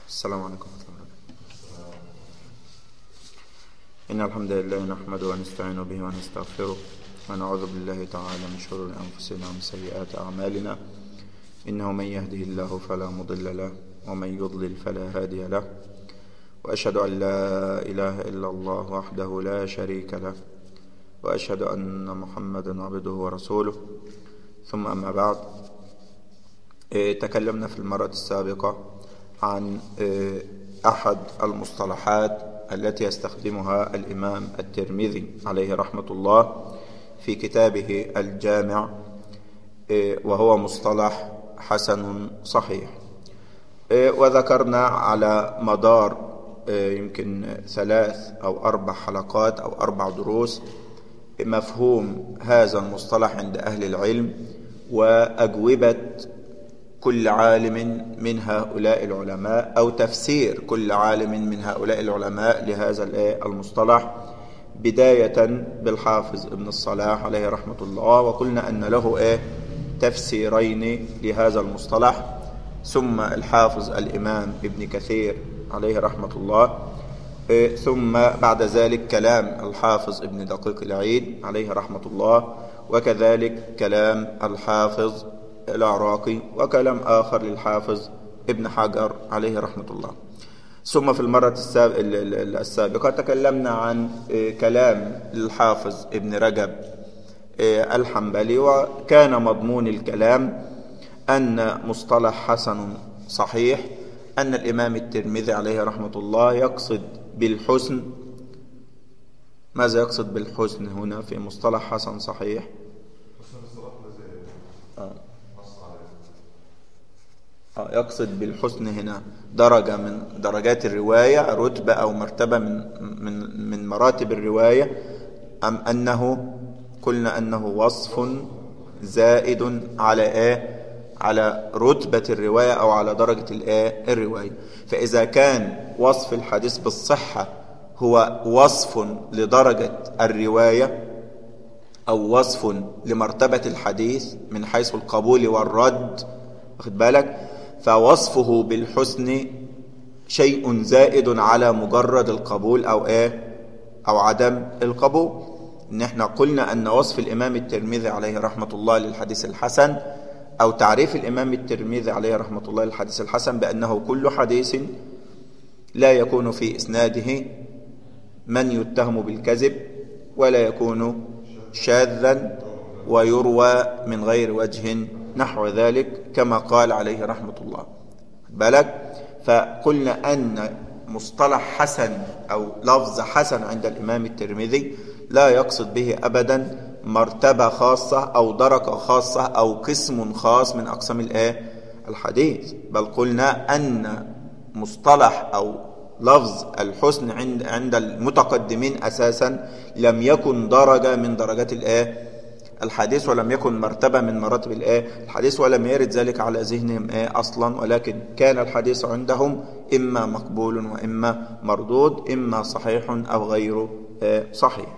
السلام عليكم ورحمة الله وبركاته إن الحمد لله نحمده ونستعين به ونستغفره ونعوذ بالله تعالى من شرور أنفسنا ومن سيئات أعمالنا إنه من يهده الله فلا مضل له ومن يضلل فلا هادي له وأشهد أن لا إله إلا الله وحده لا شريك له وأشهد أن محمدا عبده ورسوله ثم أما بعد إيه، تكلمنا في المرة السابقة عن إيه، أحد المصطلحات التي يستخدمها الإمام الترمذي عليه رحمة الله في كتابه الجامع إيه، وهو مصطلح حسن صحيح إيه، وذكرنا على مدار إيه، يمكن ثلاث أو أربع حلقات أو أربع دروس مفهوم هذا المصطلح عند أهل العلم وأجوبة كل عالم من هؤلاء العلماء أو تفسير كل عالم من هؤلاء العلماء لهذا الإيه المصطلح بداية بالحافظ ابن الصلاح عليه رحمة الله وقلنا أن له إيه تفسيرين لهذا المصطلح ثم الحافظ الإمام ابن كثير عليه رحمة الله إيه، ثم بعد ذلك كلام الحافظ ابن دقيق العيد عليه رحمة الله وكذلك كلام الحافظ العراقي وكلام آخر للحافظ ابن حجر عليه رحمة الله ثم في المرة الساب- ال- ال- السابقة تكلمنا عن إيه، كلام الحافظ ابن رجب إيه، الحنبلي وكان مضمون الكلام أن مصطلح حسن صحيح أن الإمام الترمذي عليه رحمة الله يقصد بالحسن ماذا يقصد بالحسن هنا في مصطلح حسن صحيح آه. آه، يقصد بالحسن هنا درجة من درجات الرواية رتبة أو مرتبة من من من مراتب الرواية أم أنه قلنا أنه وصف زائد على إيه على رتبة الرواية أو على درجة الإيه الرواية فإذا كان وصف الحديث بالصحة هو وصف لدرجة الرواية أو وصف لمرتبة الحديث من حيث القبول والرد واخد بالك فوصفه بالحسن شيء زائد على مجرد القبول أو إيه أو عدم القبول إن إحنا قلنا أن وصف الإمام الترمذي عليه رحمة الله للحديث الحسن أو تعريف الإمام الترمذي عليه رحمة الله للحديث الحسن بأنه كل حديث لا يكون في إسناده من يتهم بالكذب ولا يكون شاذا ويروى من غير وجه نحو ذلك كما قال عليه رحمة الله بالك فقلنا أن مصطلح حسن أو لفظ حسن عند الإمام الترمذي لا يقصد به أبدا مرتبة خاصة أو درجة خاصة أو قسم خاص من أقسام الآية الحديث بل قلنا أن مصطلح أو لفظ الحسن عند عند المتقدمين أساسا لم يكن درجة من درجات الآية الحديث ولم يكن مرتبة من مراتب الآية الحديث ولم يرد ذلك على ذهنهم آية أصلا ولكن كان الحديث عندهم إما مقبول وإما مردود إما صحيح أو غير آه، صحيح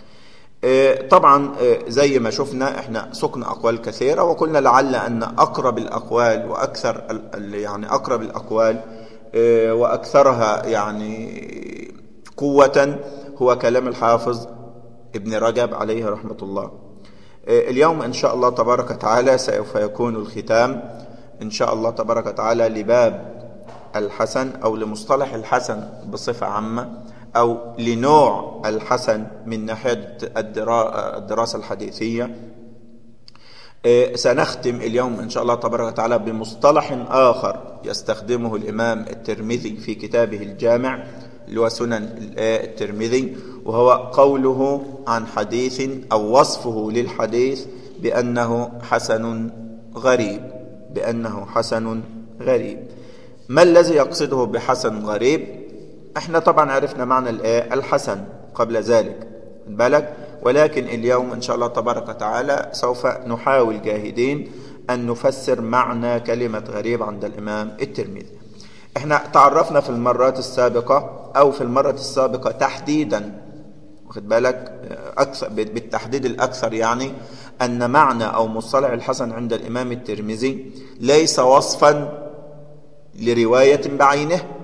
آه، طبعا آه، زي ما شفنا احنا سقنا أقوال كثيرة وقلنا لعل أن أقرب الأقوال وأكثر ال- ال- يعني أقرب الأقوال آه، وأكثرها يعني قوة هو كلام الحافظ ابن رجب عليه رحمة الله آه، اليوم إن شاء الله تبارك وتعالى سوف يكون الختام إن شاء الله تبارك وتعالى لباب الحسن أو لمصطلح الحسن بصفة عامة أو لنوع الحسن من ناحية الدرا- الدراسة الحديثية آه، سنختم اليوم إن شاء الله تبارك وتعالى بمصطلح آخر يستخدمه الإمام الترمذي في كتابه الجامع اللي هو سنن ال- الترمذي وهو قوله عن حديث أو وصفه للحديث بأنه حسن غريب بأنه حسن غريب ما الذي يقصده بحسن غريب احنا طبعا عرفنا معنى الآية الحسن قبل ذلك خد بالك ولكن اليوم إن شاء الله تبارك وتعالى سوف نحاول جاهدين أن نفسر معنى كلمة غريب عند الإمام الترمذي احنا تعرفنا في المرات السابقة أو في المرة السابقة تحديدا واخد بالك أكثر بالتحديد الأكثر يعني أن معنى أو مصطلح الحسن عند الإمام الترمذي ليس وصفا لرواية بعينه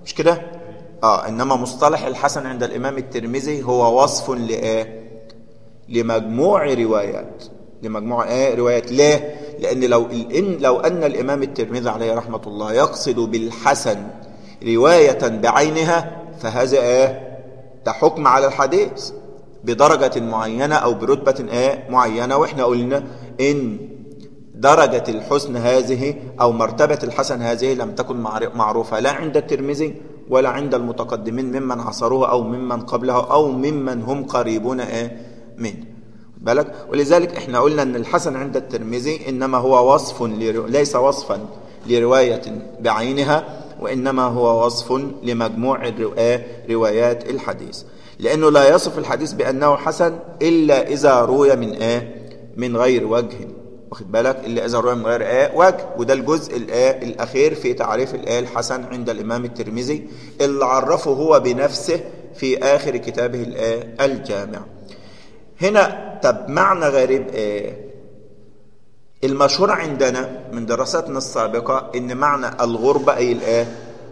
مش كده اه انما مصطلح الحسن عند الامام الترمذي هو وصف لايه لمجموع روايات لمجموع ايه روايات ليه لان لو إن لو ان الامام الترمذي عليه رحمه الله يقصد بالحسن روايه بعينها فهذا ايه ده حكم على الحديث بدرجه معينه او برتبه ايه معينه واحنا قلنا ان درجة الحسن هذه أو مرتبة الحسن هذه لم تكن معروفة لا عند الترمذي ولا عند المتقدمين ممن عصروه أو ممن قبله أو ممن هم قريبون إيه منه بالك ولذلك احنا قلنا ان الحسن عند الترمذي انما هو وصف ليس وصفا لرواية بعينها وانما هو وصف لمجموع روايات الحديث لانه لا يصف الحديث بانه حسن الا اذا روي من ايه من غير وجه واخد بالك اللي اذا روي من غير ايه وجه وده الجزء الايه الاخير في تعريف الايه الحسن عند الامام الترمذي اللي عرفه هو بنفسه في اخر كتابه الايه الجامع هنا طب معنى غريب ايه المشهور عندنا من دراساتنا السابقة ان معنى الغربة اي الايه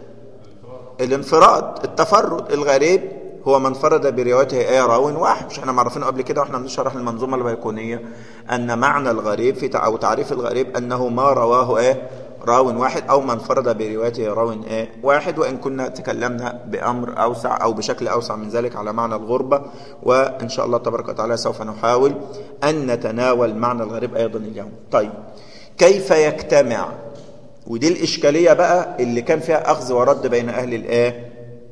الانفراد التفرد الغريب هو من فرد بروايته ايه راو واحد مش احنا معرفين قبل كده واحنا بنشرح المنظومة البيكونية ان معنى الغريب في او تعريف الغريب انه ما رواه ايه راو واحد أو من فرد بروايته راو إيه واحد وإن كنا تكلمنا بأمر أوسع أو بشكل أوسع من ذلك على معنى الغربة وإن شاء الله تبارك وتعالى سوف نحاول أن نتناول معنى الغريب أيضا اليوم طيب كيف يجتمع ودي الإشكالية بقى اللي كان فيها أخذ ورد بين أهل الآه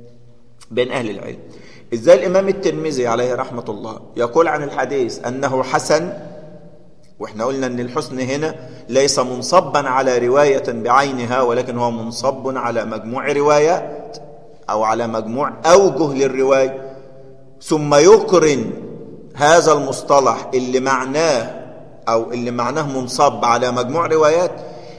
بين أهل العلم إزاي الإمام الترمذي عليه رحمة الله يقول عن الحديث أنه حسن واحنا قلنا ان الحسن هنا ليس منصبا على رواية بعينها ولكن هو منصب على مجموع روايات او على مجموع اوجه للرواية ثم يقرن هذا المصطلح اللي معناه او اللي معناه منصب على مجموع روايات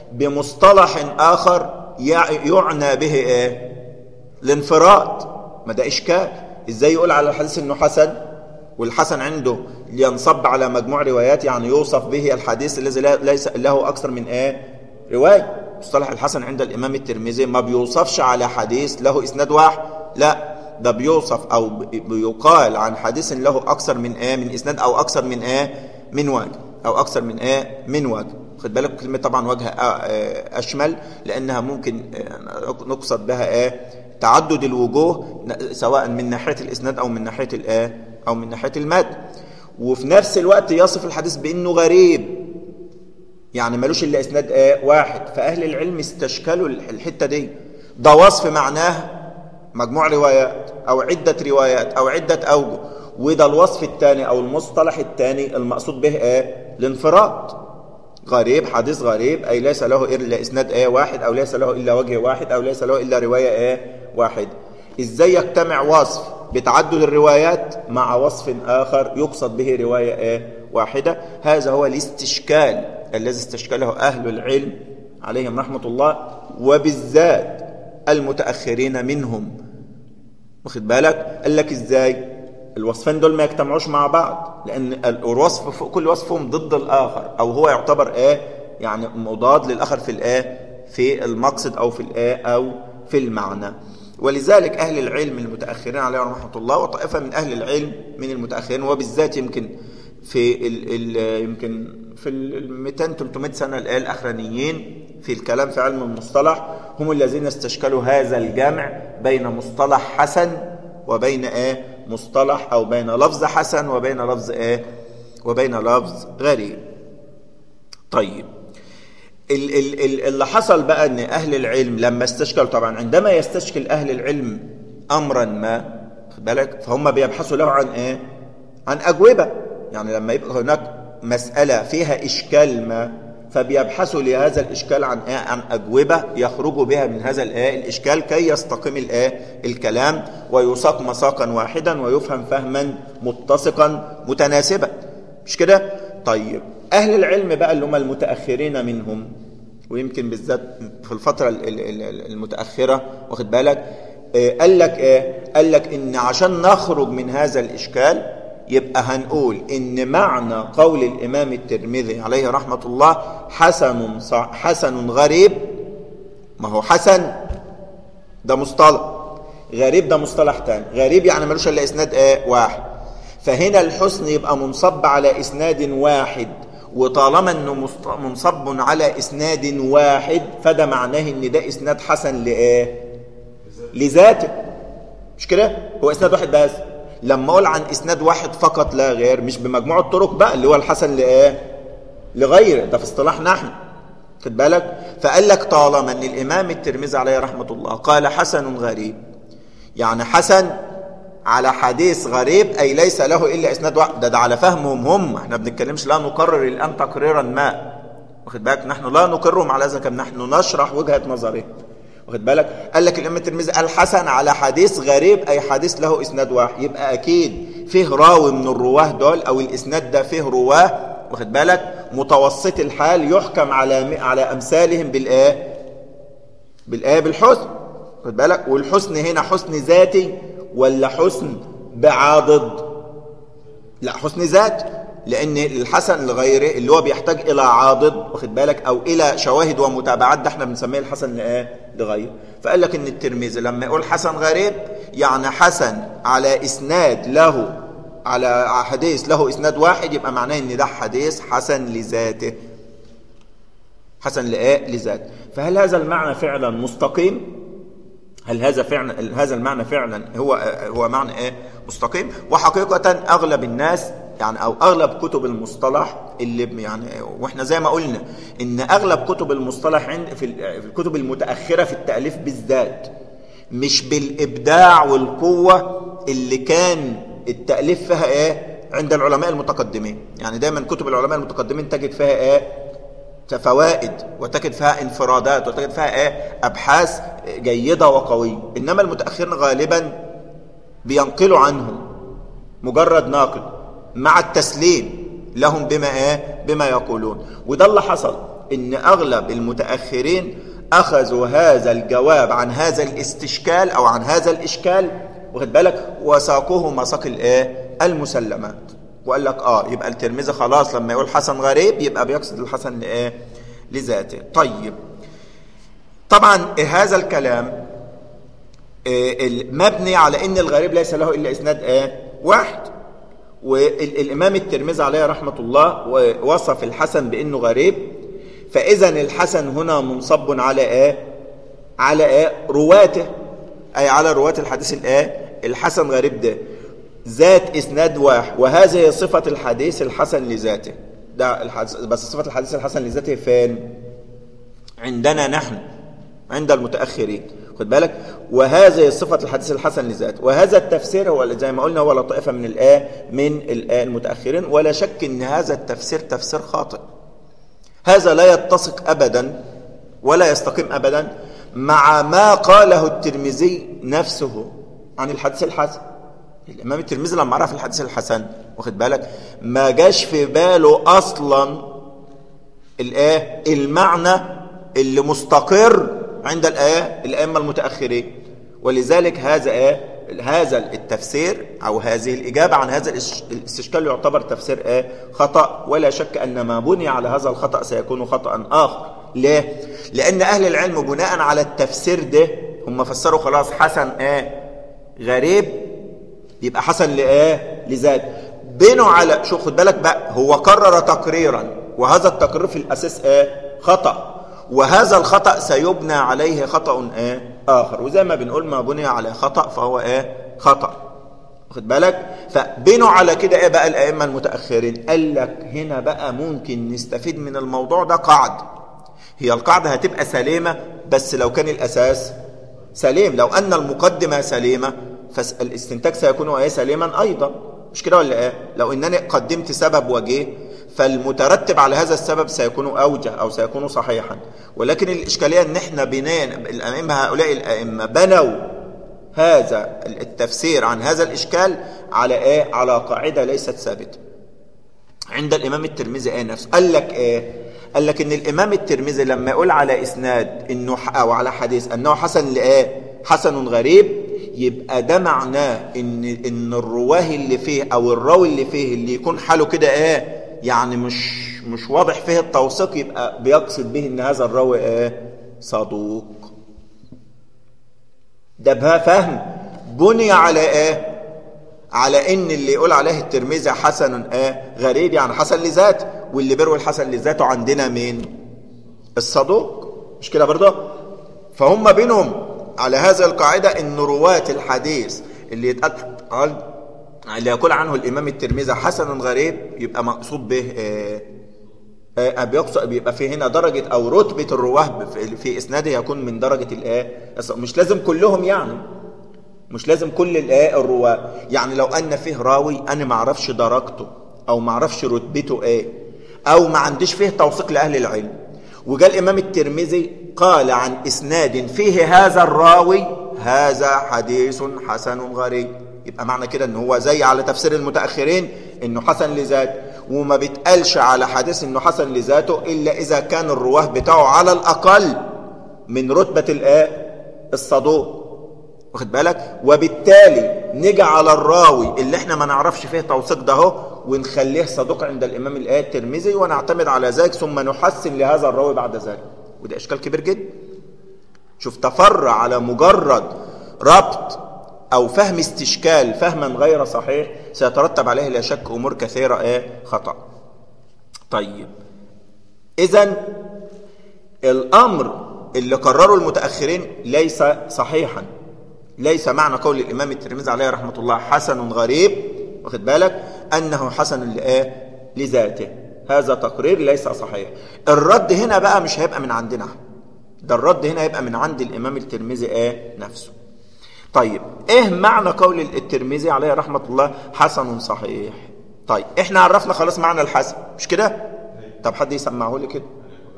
بمصطلح اخر يعنى به ايه الانفراد ما ده اشكال ازاي يقول على الحديث انه حسن والحسن عنده ينصب على مجموع روايات يعني يوصف به الحديث الذي ليس له أكثر من ايه رواية مصطلح الحسن عند الإمام الترمذي ما بيوصفش على حديث له إسناد واحد لا ده بيوصف أو بيقال عن حديث له أكثر من ايه من إسناد أو أكثر من ايه من وجه أو أكثر من ايه من وجه خد بالك كلمة طبعا وجه أشمل لأنها ممكن نقصد بها ايه تعدد الوجوه سواء من ناحية الإسناد أو من ناحية الايه أو من ناحية المد وفي نفس الوقت يصف الحديث بأنه غريب يعني ملوش إلا إسناد آه واحد فأهل العلم استشكلوا الحتة دي ده وصف معناه مجموع روايات أو عدة روايات أو عدة أوجه وده الوصف الثاني أو المصطلح الثاني المقصود به آه الانفراد غريب حديث غريب أي ليس له إلا إسناد آه واحد أو ليس له إلا وجه واحد أو ليس له إلا رواية آه واحد إزاي يجتمع وصف بتعدد الروايات مع وصف آخر يقصد به رواية إيه؟ واحدة هذا هو الاستشكال الذي استشكله أهل العلم عليهم رحمة الله وبالذات المتأخرين منهم واخد بالك قال لك إزاي الوصفين دول ما يجتمعوش مع بعض لأن الوصف كل وصفهم ضد الآخر أو هو يعتبر إيه يعني مضاد للآخر في الإيه في المقصد أو في الإيه أو في المعنى ولذلك أهل العلم المتأخرين عليهم رحمة الله وطائفة من أهل العلم من المتأخرين وبالذات يمكن في ال ال يمكن في ال 200 300 سنة الأخرانيين في الكلام في علم المصطلح هم الذين استشكلوا هذا الجمع بين مصطلح حسن وبين ايه مصطلح او بين لفظ حسن وبين لفظ ايه وبين لفظ غريب طيب اللي حصل بقى ان اهل العلم لما استشكلوا طبعا عندما يستشكل اهل العلم امرا ما خد بالك فهم بيبحثوا له عن ايه عن اجوبه يعني لما يبقى هناك مساله فيها اشكال ما فبيبحثوا لهذا الاشكال عن ايه عن اجوبه يخرجوا بها من هذا الايه الاشكال كي يستقيم الايه الكلام ويساق مساقا واحدا ويفهم فهما متسقا متناسبا مش كده طيب أهل العلم بقى اللي هم المتأخرين منهم ويمكن بالذات في الفترة المتأخرة واخد بالك قال لك ايه قال لك ان عشان نخرج من هذا الاشكال يبقى هنقول ان معنى قول الامام الترمذي عليه رحمة الله حسن حسن غريب ما هو حسن ده مصطلح غريب ده مصطلح تاني غريب يعني ملوش الا اسناد ايه واحد فهنا الحسن يبقى منصب على اسناد واحد وطالما انه منصب على اسناد واحد فده معناه ان ده اسناد حسن لايه لذاته مش كده هو اسناد واحد بس لما اقول عن اسناد واحد فقط لا غير مش بمجموع الطرق بقى اللي هو الحسن لايه لغيره ده في اصطلاحنا احنا خد بالك فقال لك طالما ان الامام الترمذي عليه رحمه الله قال حسن غريب يعني حسن على حديث غريب أي ليس له إلا إسناد واحد ده, ده على فهمهم هم احنا بنتكلمش لا نقرر الآن تقريرا ما واخد بالك نحن لا نقرهم على ذلك نحن نشرح وجهة نظره واخد بالك قال لك الإمام الترمذي الحسن على حديث غريب أي حديث له إسناد واحد يبقى أكيد فيه راوي من الرواه دول أو الإسناد ده فيه رواه واخد بالك متوسط الحال يحكم على على أمثالهم بالآية بالآية بالحسن واخد بالك والحسن هنا حسن ذاتي ولا حسن بعاضد لا حسن ذات لان الحسن لغيره اللي هو بيحتاج الى عاضد واخد بالك او الى شواهد ومتابعات ده احنا بنسميه الحسن لايه لغيره فقال لك ان الترمذي لما يقول حسن غريب يعني حسن على اسناد له على حديث له اسناد واحد يبقى معناه ان ده حديث حسن لذاته حسن لايه لذاته فهل هذا المعنى فعلا مستقيم هل هذا فعلا هذا المعنى فعلا هو هو معنى ايه مستقيم وحقيقة اغلب الناس يعني او اغلب كتب المصطلح اللي يعني واحنا زي ما قلنا ان اغلب كتب المصطلح عند في الكتب المتاخره في التاليف بالذات مش بالابداع والقوه اللي كان التاليف فيها ايه عند العلماء المتقدمين يعني دايما كتب العلماء المتقدمين تجد فيها ايه فوائد وتجد فيها انفرادات وتجد فيها ايه ابحاث جيده وقويه انما المتاخرين غالبا بينقلوا عنهم مجرد ناقل مع التسليم لهم بما ايه بما يقولون وده اللي حصل ان اغلب المتاخرين اخذوا هذا الجواب عن هذا الاستشكال او عن هذا الاشكال واخد بالك وساقوه مساق الايه المسلمات وقال لك اه يبقى الترمذي خلاص لما يقول حسن غريب يبقى بيقصد الحسن لايه لذاته طيب طبعا هذا الكلام مبني على ان الغريب ليس له الا اسناد ايه واحد والامام الترمذي عليه رحمه الله وصف الحسن بانه غريب فاذا الحسن هنا منصب على ايه على ايه رواته اي على رواه الحديث الايه الحسن غريب ده ذات اسناد واحد وهذه صفة الحديث الحسن لذاته ده الحديث بس صفة الحديث الحسن لذاته فين عندنا نحن عند المتأخرين خد بالك وهذه صفة الحديث الحسن لذاته وهذا التفسير هو زي ما قلنا هو لطائفة من الآية من الآية المتأخرين ولا شك ان هذا التفسير تفسير خاطئ هذا لا يتسق أبدا ولا يستقيم أبدا مع ما قاله الترمذي نفسه عن الحديث الحسن الامام الترمذي لما عرف الحديث الحسن واخد بالك ما جاش في باله اصلا الايه المعنى اللي مستقر عند الايه الائمه المتاخرين ولذلك هذا ايه هذا التفسير او هذه الاجابه عن هذا الاستشكال يعتبر تفسير ايه خطا ولا شك ان ما بني على هذا الخطا سيكون خطا اخر ليه لان اهل العلم بناء على التفسير ده هم فسروا خلاص حسن ايه غريب يبقى حسن لايه لذات بنوا على شو خد بالك بقى هو قرر تقريرا وهذا التقرير في الاساس ايه خطا وهذا الخطا سيبنى عليه خطا ايه اخر وزي ما بنقول ما بني على خطا فهو ايه خطا خد بالك فبنوا على كده ايه بقى الائمه المتاخرين قال لك هنا بقى ممكن نستفيد من الموضوع ده قاعده هي القاعده هتبقى سليمه بس لو كان الاساس سليم لو ان المقدمه سليمه فالاستنتاج سيكون ايه سليما ايضا مش كده ولا ايه لو انني قدمت سبب وجيه فالمترتب على هذا السبب سيكون اوجه او سيكون صحيحا ولكن الاشكاليه ان احنا بنينا الائمه هؤلاء الائمه بنوا هذا التفسير عن هذا الاشكال على ايه على قاعده ليست ثابته عند الامام الترمذي ايه نفسه قال لك ايه قال لك ان الامام الترمذي لما يقول على اسناد انه او على حديث انه حسن لايه حسن غريب يبقى ده معناه ان ان الرواه اللي فيه او الراوي اللي فيه اللي يكون حاله كده ايه يعني مش مش واضح فيه التوثيق يبقى بيقصد به ان هذا الراوي ايه صدوق ده بها فهم بني على ايه على ان اللي يقول عليه الترمذي حسن ايه غريب يعني حسن لذاته واللي بيروي الحسن لذاته عندنا مين الصدوق مش كده برضه فهم بينهم على هذه القاعدة ان رواة الحديث اللي يتقال اللي يقول عنه الامام الترمذي حسن غريب يبقى مقصود به ايه آه، بيقصد بيبقى في هنا درجة أو رتبة الرواه في إسناده يكون من درجة الآه مش لازم كلهم يعني مش لازم كل الآه الرواه يعني لو أن فيه راوي أنا ما أعرفش درجته أو ما أعرفش رتبته إيه أو ما عنديش فيه توثيق لأهل العلم وجاء الإمام الترمذي قال عن إسناد فيه هذا الراوي هذا حديث حسن غريب يبقى معنى كده ان هو زي على تفسير المتأخرين انه حسن لذاته وما بيتقالش على حديث انه حسن لذاته الا اذا كان الرواه بتاعه على الاقل من رتبة الايه الصدوق واخد بالك وبالتالي نيجي على الراوي اللي احنا ما نعرفش فيه توثيق ده اهو ونخليه صدوق عند الامام الايه الترمذي ونعتمد على ذلك ثم نحسن لهذا الراوي بعد ذلك وده اشكال كبير جدا شوف تفرع على مجرد ربط أو فهم استشكال فهما غير صحيح سيترتب عليه لا شك أمور كثيرة إيه خطأ طيب إذا الأمر اللي قرره المتأخرين ليس صحيحا ليس معنى قول الإمام الترمذي عليه رحمة الله حسن غريب واخد بالك أنه حسن لإيه لذاته هذا تقرير ليس صحيح الرد هنا بقى مش هيبقى من عندنا ده الرد هنا هيبقى من عند الإمام الترمذي إيه نفسه طيب ايه معنى قول الترمذي عليه رحمة الله حسن صحيح طيب احنا عرفنا خلاص معنى الحسن مش كده طب حد يسمعه لي كده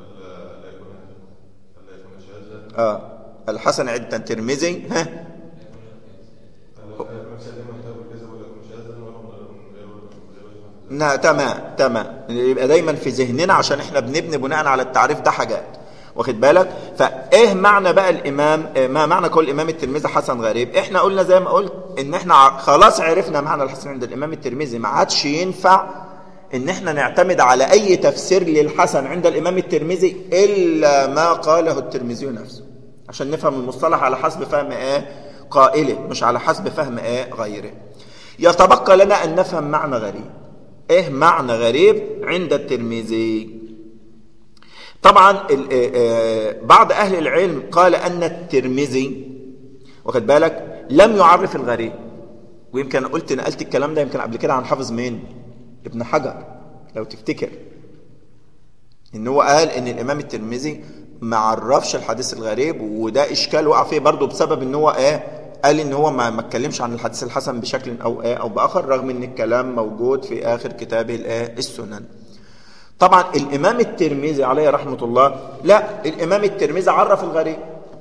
اه الحسن عند الترمذي ها نعم تمام تمام يبقى دايما في ذهننا عشان احنا بنبني بناء على التعريف ده حاجات واخد بالك فايه معنى بقى الامام آه، ما معنى قول الامام الترمذي حسن غريب احنا قلنا زي ما قلت ان احنا خلاص عرفنا معنى الحسن عند الامام الترمذي ما عادش ينفع ان احنا نعتمد على اي تفسير للحسن عند الامام الترمذي الا ما قاله الترمذي نفسه عشان نفهم المصطلح على حسب فهم ايه قائله مش على حسب فهم ايه غيره يتبقى لنا ان نفهم معنى غريب ايه معنى غريب عند الترمذي طبعا آه، آه، بعض أهل العلم قال أن الترمذي واخد بالك لم يعرف الغريب ويمكن قلت نقلت الكلام ده يمكن قبل كده عن حافظ مين ابن حجر لو تفتكر ان هو قال ان الامام الترمذي ما عرفش الحديث الغريب وده اشكال وقع فيه برضه بسبب ان هو ايه قال ان هو ما اتكلمش عن الحديث الحسن بشكل او ايه او باخر رغم ان الكلام موجود في اخر كتابه الايه السنن طبعا الإمام الترمذي عليه رحمة الله لا الإمام الترمذي عرف الغريب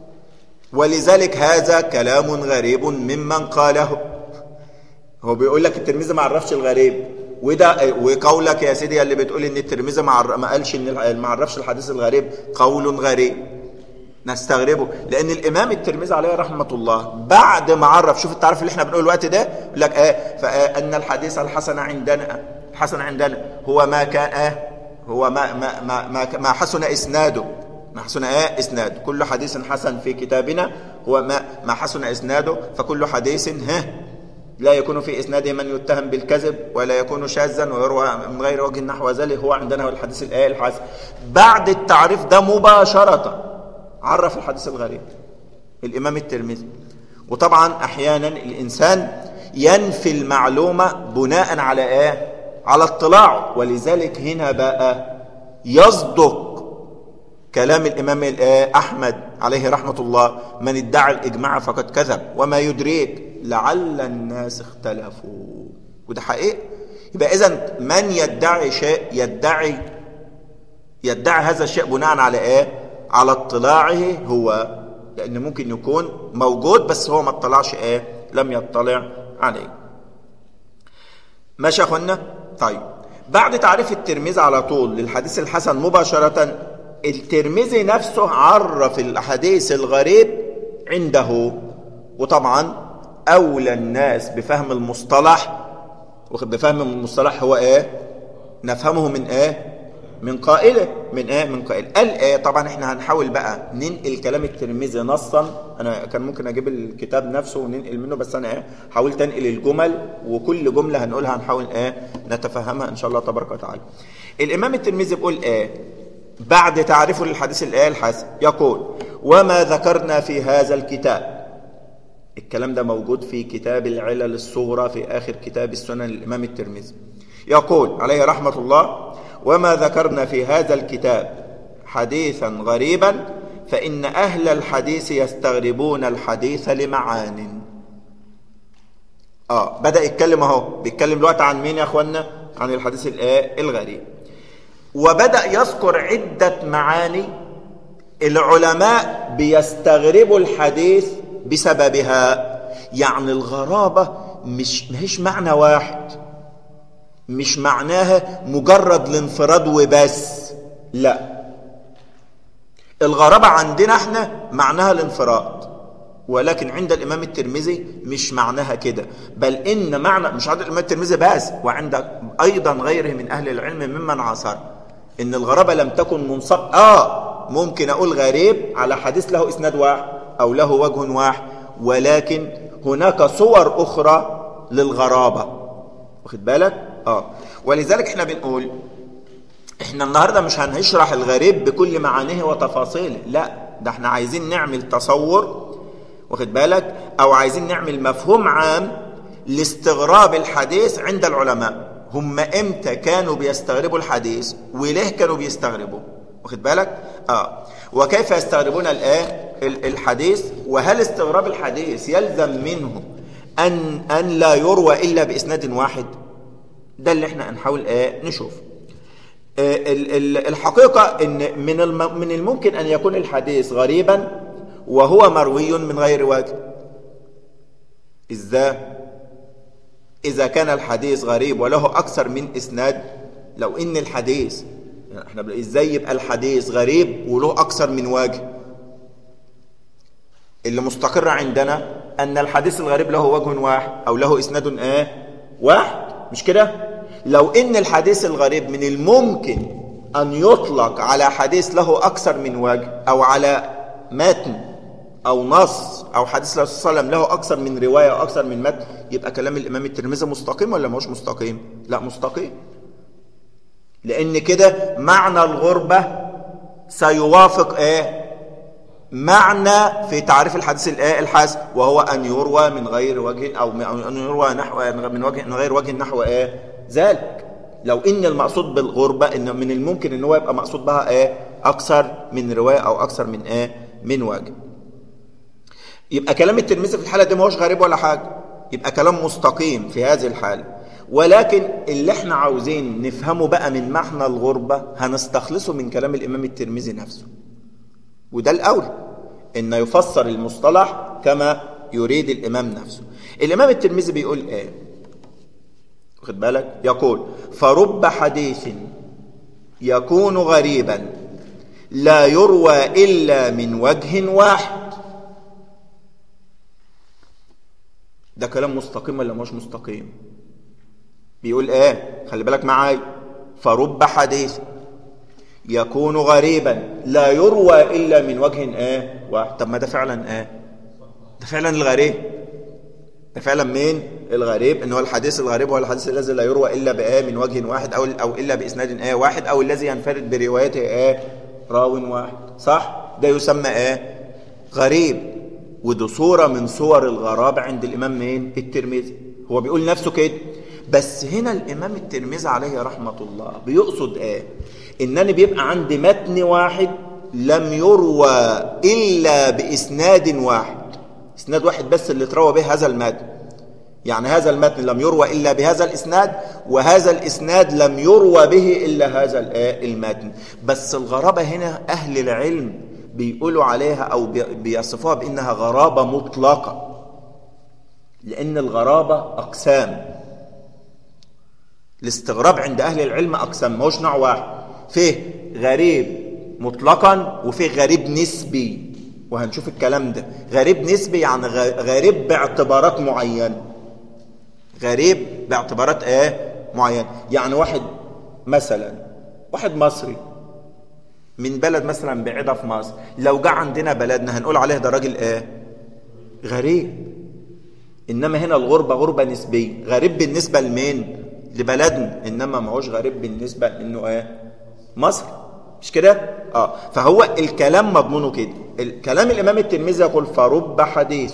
ولذلك هذا كلام غريب ممن قاله هو بيقول لك الترمذي ما عرفش الغريب وده وقولك يا سيدي اللي بتقول ان الترمذي ما قالش ان ما عرفش الحديث الغريب قول غريب نستغربه لان الامام الترمذي عليه رحمه الله بعد ما عرف شوف التعريف اللي احنا بنقول الوقت ده يقول لك ايه فان الحديث الحسن عندنا الحسن عندنا هو ما كان آه هو ما ما ما ما, ما حسن اسناده ما حسن ايه اسناد كل حديث حسن في كتابنا هو ما ما حسن اسناده فكل حديث ها لا يكون في اسناده من يتهم بالكذب ولا يكون شاذا ويروى من غير وجه نحو ذلك هو عندنا هو الحديث الايه الحسن بعد التعريف ده مباشره عرف الحديث الغريب الامام الترمذي وطبعا احيانا الانسان ينفي المعلومه بناء على ايه على اطلاع ولذلك هنا بقى يصدق كلام الإمام أحمد عليه رحمة الله من ادعى الإجماع فقد كذب وما يدريك لعل الناس اختلفوا وده حقيقة يبقى إذا من يدعي شيء يدعي يدعي هذا الشيء بناء على إيه على اطلاعه هو لأن ممكن يكون موجود بس هو ما اطلعش إيه لم يطلع عليه ماشي يا أخوانا طيب بعد تعريف الترمذي على طول للحديث الحسن مباشرة الترمذي نفسه عرف الحديث الغريب عنده وطبعا أولى الناس بفهم المصطلح بفهم المصطلح هو ايه نفهمه من ايه من قائله من ايه من قائل قال ايه طبعا احنا هنحاول بقى ننقل كلام الترمذي نصا انا كان ممكن اجيب الكتاب نفسه وننقل منه بس انا ايه حاولت انقل الجمل وكل جمله هنقولها هنحاول ايه نتفهمها ان شاء الله تبارك وتعالى الامام الترمذي بيقول ايه بعد تعريفه للحديث الايه الحسن يقول وما ذكرنا في هذا الكتاب الكلام ده موجود في كتاب العلل الصغرى في آخر كتاب السنن للإمام الترمذي يقول عليه رحمة الله وما ذكرنا في هذا الكتاب حديثا غريبا فإن أهل الحديث يستغربون الحديث لمعان آه بدأ يتكلم اهو بيتكلم دلوقتي عن مين يا أخوانا عن الحديث الآه الغريب وبدأ يذكر عدة معاني العلماء بيستغربوا الحديث بسببها يعني الغرابة مش ماهيش معنى واحد مش معناها مجرد الانفراد وبس لا الغرابة عندنا احنا معناها الانفراد ولكن عند الإمام الترمذي مش معناها كده بل إن معنى مش عند الإمام الترمذي بس وعند أيضا غيره من أهل العلم ممن عاصر إن الغرابة لم تكن منصب آه ممكن أقول غريب على حديث له إسناد واحد أو له وجه واحد ولكن هناك صور أخرى للغرابة واخد بالك؟ آه ولذلك احنا بنقول احنا النهاردة مش هنشرح الغريب بكل معانيه وتفاصيله لا ده احنا عايزين نعمل تصور واخد بالك او عايزين نعمل مفهوم عام لاستغراب الحديث عند العلماء هم امتى كانوا بيستغربوا الحديث وليه كانوا بيستغربوا واخد بالك اه وكيف يستغربون الآن الحديث وهل استغراب الحديث يلزم منه أن, أن لا يروى إلا بإسناد واحد ده اللي احنا هنحاول ايه نشوف الحقيقة ان من من الممكن ان يكون الحديث غريبا وهو مروي من غير وجه ازاي اذا كان الحديث غريب وله اكثر من اسناد لو ان الحديث يعني احنا ازاي يبقى الحديث غريب وله اكثر من وجه اللي مستقر عندنا ان الحديث الغريب له وجه واحد او له اسناد ايه واحد مش كده لو ان الحديث الغريب من الممكن ان يطلق على حديث له اكثر من وجه او على متن او نص او حديث الله صلى الله عليه وسلم له اكثر من روايه او اكثر من متن يبقى كلام الامام الترمذي مستقيم ولا مش مستقيم لا مستقيم لان كده معنى الغربه سيوافق ايه معنى في تعريف الحديث الايه الحسن وهو ان يروى من غير وجه او ان يروى نحو من وجه من غير وجه نحو ايه ذلك لو ان المقصود بالغربه ان من الممكن ان هو يبقى مقصود بها ايه اكثر من روايه او اكثر من ايه من وجه يبقى كلام الترمذي في الحاله دي ما هوش غريب ولا حاجه يبقى كلام مستقيم في هذه الحاله ولكن اللي احنا عاوزين نفهمه بقى من معنى الغربه هنستخلصه من كلام الامام الترمذي نفسه وده الأولى إن يفسر المصطلح كما يريد الإمام نفسه الإمام الترمذي بيقول إيه خد بالك يقول فرب حديث يكون غريبا لا يروى إلا من وجه واحد ده كلام مستقيم ولا مش مستقيم بيقول ايه خلي بالك معايا فرب حديث يكون غريبا لا يروى إلا من وجه ايه واحد طب ما ده فعلا ايه ده فعلا الغريب ده فعلا مين الغريب ان هو الحديث الغريب هو الحديث الذي لا يروى إلا بآه من وجه واحد أو, أو إلا بإسناد ايه واحد أو الذي ينفرد بروايته ايه راو واحد صح ده يسمى ايه غريب ودي صورة من صور الغرابة عند الإمام مين الترمذي هو بيقول نفسه كده بس هنا الإمام الترمذي عليه رحمة الله بيقصد ايه إنني بيبقى عندي متن واحد لم يروى إلا بإسناد واحد إسناد واحد بس اللي تروى به هذا المتن يعني هذا المتن لم يروى إلا بهذا الإسناد وهذا الإسناد لم يروى به إلا هذا المتن بس الغرابة هنا أهل العلم بيقولوا عليها أو بيصفوها بأنها غرابة مطلقة لأن الغرابة أقسام الاستغراب عند أهل العلم أقسام ما هوش نوع واحد فيه غريب مطلقا وفيه غريب نسبي وهنشوف الكلام ده غريب نسبي يعني غريب باعتبارات معينة غريب باعتبارات ايه معينة يعني واحد مثلا واحد مصري من بلد مثلا بعيدة في مصر لو جه عندنا بلدنا هنقول عليه ده راجل ايه غريب انما هنا الغربة غربة نسبية غريب بالنسبة لمين لبلدنا انما ما هوش غريب بالنسبة لانه ايه مصر مش كده اه فهو الكلام مضمونه كده الكلام الامام الترمذي يقول فرب حديث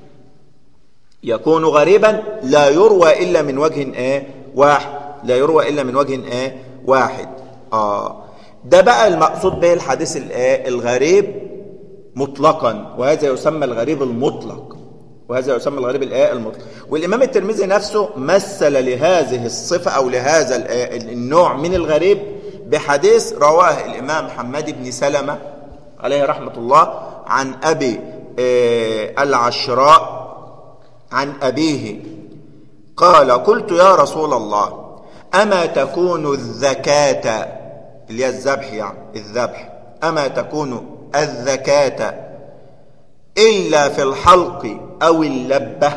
يكون غريبا لا يروى الا من وجه ايه واحد لا يروى الا من وجه ايه واحد اه ده بقى المقصود به الحديث الايه الغريب مطلقا وهذا يسمى الغريب المطلق وهذا يسمى الغريب الايه المطلق والامام الترمذي نفسه مثل لهذه الصفه او لهذا النوع من الغريب بحديث رواه الامام حماد بن سلمه عليه رحمه الله عن ابي العشراء عن ابيه قال قلت يا رسول الله اما تكون الذكاه اللي هي الذبح يعني الذبح اما تكون الذكاه الا في الحلق أو اللبة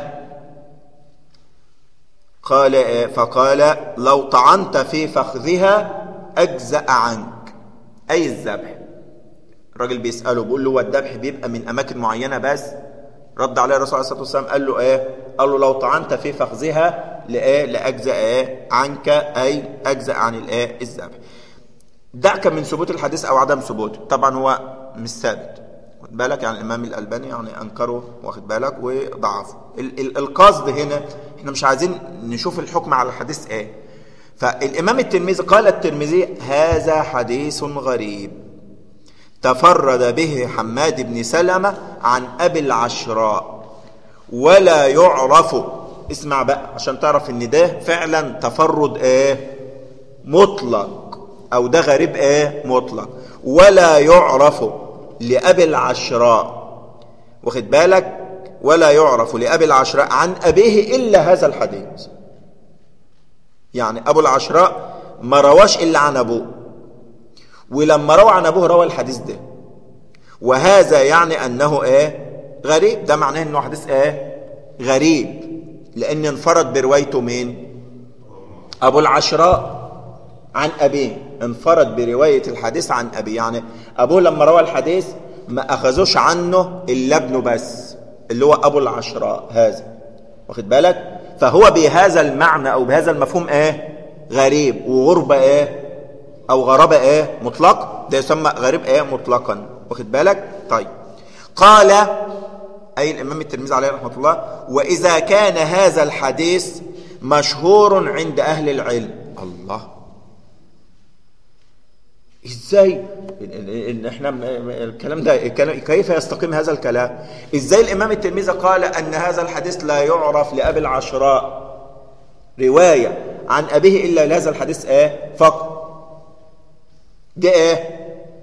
قال فقال لو طعنت في فخذها أجزأ عنك أي الذبح الراجل بيسأله بيقول له هو الذبح بيبقى من أماكن معينة بس رد عليه الرسول عليه الصلاة والسلام قال له إيه قال له لو طعنت في فخذها لإيه لأجزأ إيه عنك أي أجزأ عن الإيه الذبح دعك من ثبوت الحديث أو عدم ثبوته طبعا هو مش ثابت واخد بالك يعني الامام الالباني يعني انكره واخد بالك وضعفه القصد هنا احنا مش عايزين نشوف الحكم على الحديث ايه فالامام الترمذي قال الترمذي هذا حديث غريب تفرد به حماد بن سلمة عن ابي العشراء ولا يعرف اسمع بقى عشان تعرف ان ده فعلا تفرد ايه مطلق او ده غريب ايه مطلق ولا يعرف لأبي العشراء واخد بالك ولا يعرف لأبي العشراء عن أبيه إلا هذا الحديث يعني أبو العشراء ما رواش إلا عن أبوه ولما روى عن أبوه روى الحديث ده وهذا يعني أنه إيه غريب ده معناه أنه حديث إيه غريب لأن انفرد بروايته مين أبو العشراء عن أبيه انفرد برواية الحديث عن أبيه يعني أبوه لما روى الحديث ما أخذوش عنه إلا ابنه بس اللي هو أبو العشراء هذا واخد بالك فهو بهذا المعنى أو بهذا المفهوم إيه غريب وغربة إيه أو غرابة إيه مطلق ده يسمى غريب إيه مطلقا واخد بالك طيب قال أي الإمام الترمذي عليه رحمة الله وإذا كان هذا الحديث مشهور عند أهل العلم الله ازاي ان احنا الكلام ده كيف يستقيم هذا الكلام ازاي الامام الترمذي قال ان هذا الحديث لا يعرف لابي العشراء روايه عن ابيه الا لهذا الحديث ايه فقط ده ايه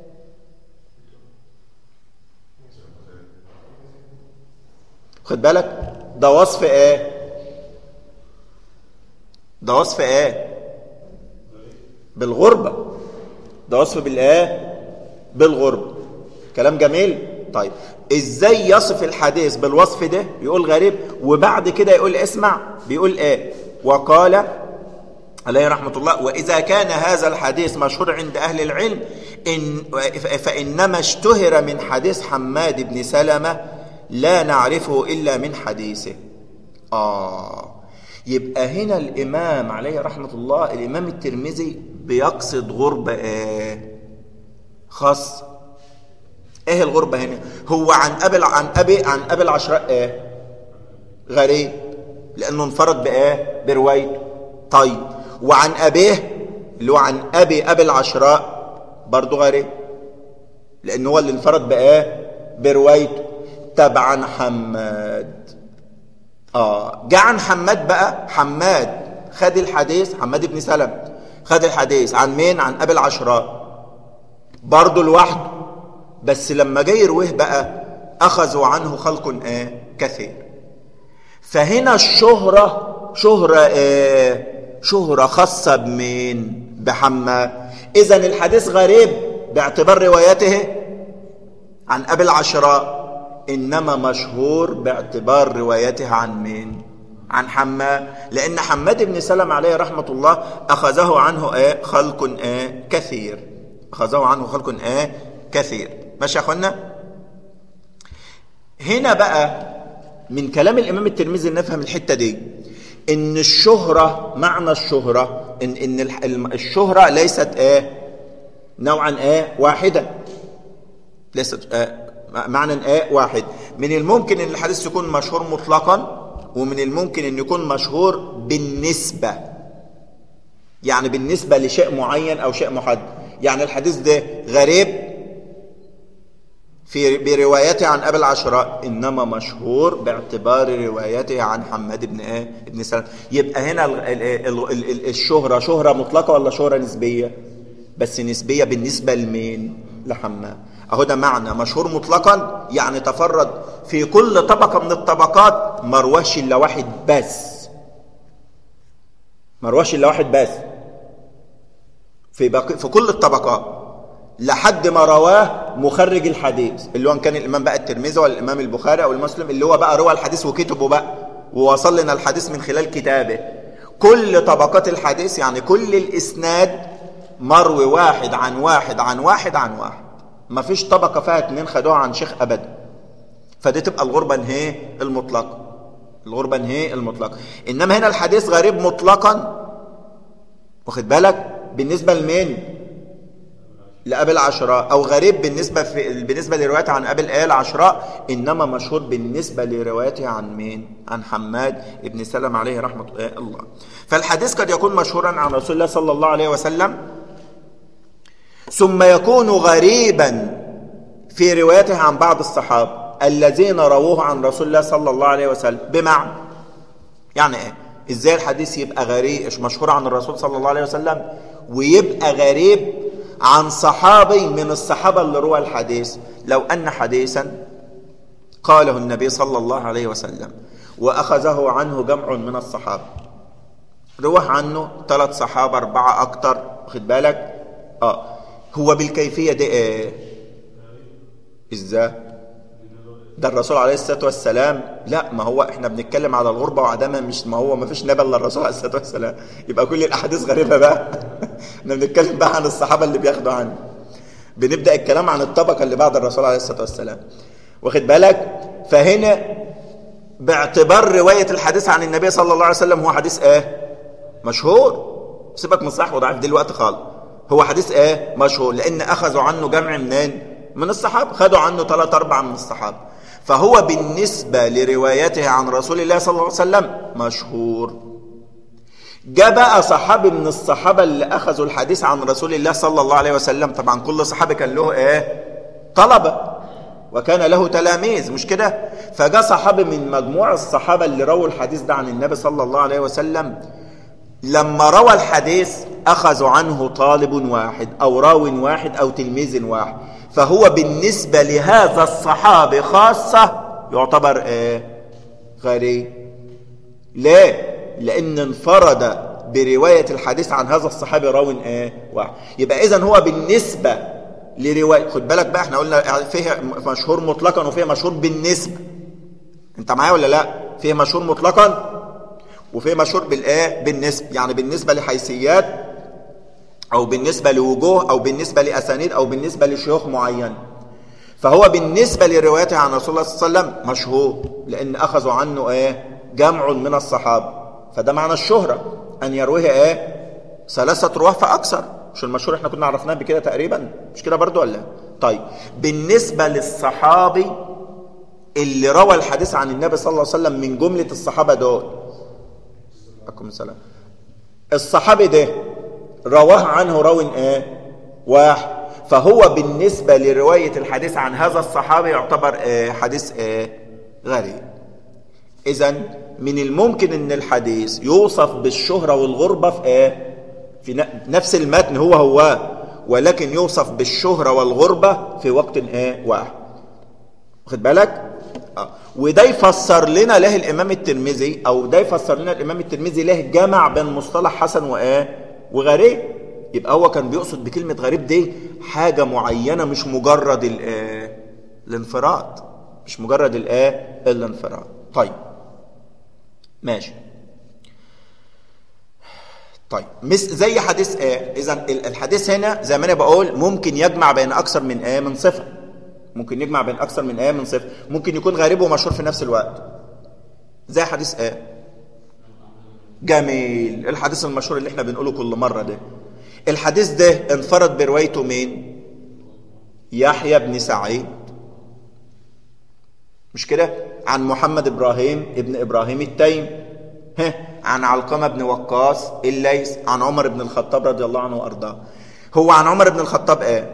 خد بالك ده وصف ايه ده وصف ايه بالغربه ده وصف بالايه بالغرب كلام جميل طيب ازاي يصف الحديث بالوصف ده يقول غريب وبعد كده يقول اسمع بيقول ايه وقال عليه رحمة الله وإذا كان هذا الحديث مشهور عند أهل العلم إن فإنما اشتهر من حديث حماد بن سلمة لا نعرفه إلا من حديثه آه يبقى هنا الإمام عليه رحمة الله الإمام الترمذي بيقصد غربة ايه خاص ايه الغربة هنا هو عن أبي عن أبي عن أبي العشراء ايه غريب لأنه انفرد بايه بروايته طيب وعن أبيه اللي هو عن أبي أبي العشراء برضه غريب لأنه هو اللي انفرد بايه بروايته تبعا حماد اه جه عن حماد بقى حماد خد الحديث حماد بن سلم خد الحديث عن مين عن ابي العشراء برضه لوحده بس لما جاي يرويه بقى اخذوا عنه خلق ايه كثير فهنا الشهرة شهرة ايه شهرة خاصة بمين بحماد اذا الحديث غريب باعتبار روايته عن ابي العشراء انما مشهور باعتبار روايته عن مين عن حماد لأن حماد بن سلم عليه رحمة الله أخذه عنه إيه خلق إيه كثير أخذه عنه خلق إيه كثير ماشي يا أخوانا هنا بقى من كلام الإمام الترمذي نفهم الحتة دي إن الشهرة معنى الشهرة إن إن الشهرة ليست إيه نوعا إيه واحدا ليست إيه معنى إيه واحد من الممكن إن الحديث يكون مشهور مطلقا ومن الممكن أن يكون مشهور بالنسبة يعني بالنسبة لشيء معين أو شيء محدد يعني الحديث ده غريب في بروايته عن أبي العشراء إنما مشهور باعتبار روايته عن حماد بن إيه ابن سلام يبقى هنا الشهرة شهرة مطلقة ولا شهرة نسبية بس نسبية بالنسبة لمين لحماد اهو ده معنى مشهور مطلقا يعني تفرد في كل طبقة من الطبقات مروش الا واحد بس مروش الا واحد بس في بقي في كل الطبقات لحد ما رواه مخرج الحديث اللي هو كان الامام بقى الترمذي ولا الامام البخاري او المسلم اللي هو بقى روى الحديث وكتبه بقى ووصل لنا الحديث من خلال كتابه كل طبقات الحديث يعني كل الاسناد مروي واحد عن واحد عن واحد عن واحد ما فيش طبقة فيها اتنين خدوها عن شيخ أبدا فدي تبقى الغربة نهي المطلقة الغربة نهي المطلقة إنما هنا الحديث غريب مطلقا واخد بالك بالنسبة لمين لأبي العشراء أو غريب بالنسبة في بالنسبة لروايته عن أبي الآية العشراء إنما مشهور بالنسبة لروايته عن مين؟ عن حماد ابن سلم عليه رحمة الله فالحديث قد يكون مشهورا عن رسول الله صلى الله عليه وسلم ثم يكون غريبا في روايته عن بعض الصحابة الذين رووه عن رسول الله صلى الله عليه وسلم بمعنى يعني ايه ازاي الحديث يبقى غريب مشهور عن الرسول صلى الله عليه وسلم ويبقى غريب عن صحابي من الصحابة اللي روى الحديث لو أن حديثا قاله النبي صلى الله عليه وسلم وأخذه عنه جمع من الصحابة روح عنه ثلاث صحابة أربعة أكتر خد بالك آه هو بالكيفية دي ايه ازاي ده الرسول عليه الصلاة والسلام لا ما هو احنا بنتكلم على الغربة وعدمها مش ما هو ما فيش نبي الا الرسول عليه الصلاة والسلام يبقى كل الاحاديث غريبة بقى احنا بنتكلم بقى عن الصحابة اللي بياخدوا عنه بنبدأ الكلام عن الطبقة اللي بعد الرسول عليه الصلاة والسلام واخد بالك فهنا باعتبار رواية الحديث عن النبي صلى الله عليه وسلم هو حديث ايه مشهور سيبك من صح وضعيف دلوقتي خالص هو حديث ايه مشهور لان اخذوا عنه جمع منين من الصحابه خدوا عنه ثلاثة أربعة من الصحابه فهو بالنسبة لروايته عن رسول الله صلى الله عليه وسلم مشهور جاء بقى صحابي من الصحابة اللي أخذوا الحديث عن رسول الله صلى الله عليه وسلم طبعا كل صحابي كان له إيه طلبة وكان له تلاميذ مش كده فجاء صحابي من مجموع الصحابة اللي رووا الحديث ده عن النبي صلى الله عليه وسلم لما روى الحديث أخذوا عنه طالب واحد أو راو واحد أو تلميذ واحد فهو بالنسبة لهذا الصحابي خاصة يعتبر ايه غريب ليه لأن انفرد برواية الحديث عن هذا الصحابي راو ايه واحد يبقى إذن هو بالنسبة لرواية خد بالك بقى احنا قلنا فيه مشهور مطلقا وفيه مشهور بالنسبة انت معايا ولا لا فيه مشهور مطلقا وفيه مشهور بالايه بالنسبة يعني بالنسبة لحيثيات او بالنسبة لوجوه او بالنسبة لاسانيد او بالنسبة لشيوخ معين فهو بالنسبة لروايته عن رسول الله صلى الله عليه وسلم مشهور لان اخذوا عنه ايه جمع من الصحابة فده معنى الشهرة ان يرويه ايه ثلاثة رواه فاكثر مش المشهور احنا كنا عرفناه بكده تقريبا مش كده برضو ولا طيب بالنسبة للصحابي اللي روى الحديث عن النبي صلى الله عليه وسلم من جملة الصحابة دول عليكم السلام الصحابي ده رواه عنه راو ايه واحد فهو بالنسبة لرواية الحديث عن هذا الصحابي يعتبر إيه حديث إيه غريب اذا من الممكن ان الحديث يوصف بالشهرة والغربة في ايه في نفس المتن هو هو ولكن يوصف بالشهرة والغربة في وقت ايه واحد واخد بالك آه. وده يفسر لنا له الامام الترمذي او ده يفسر لنا الامام الترمذي له جمع بين مصطلح حسن وايه وغريب يبقى هو كان بيقصد بكلمة غريب دي حاجة معينة مش مجرد الانفراد مش مجرد الايه الانفراد طيب ماشي طيب مس زي حديث ايه اذا الحديث هنا زي ما انا بقول ممكن يجمع بين اكثر من ايه من صفه ممكن يجمع بين اكثر من ايه من صفه ممكن يكون غريب ومشهور في نفس الوقت زي حديث ايه جميل الحديث المشهور اللي احنا بنقوله كل مره ده الحديث ده انفرد بروايته مين يحيى بن سعيد مش كده عن محمد ابراهيم ابن ابراهيم التيم ها عن علقمه بن وقاص الليث عن عمر بن الخطاب رضي الله عنه وارضاه هو عن عمر بن الخطاب ايه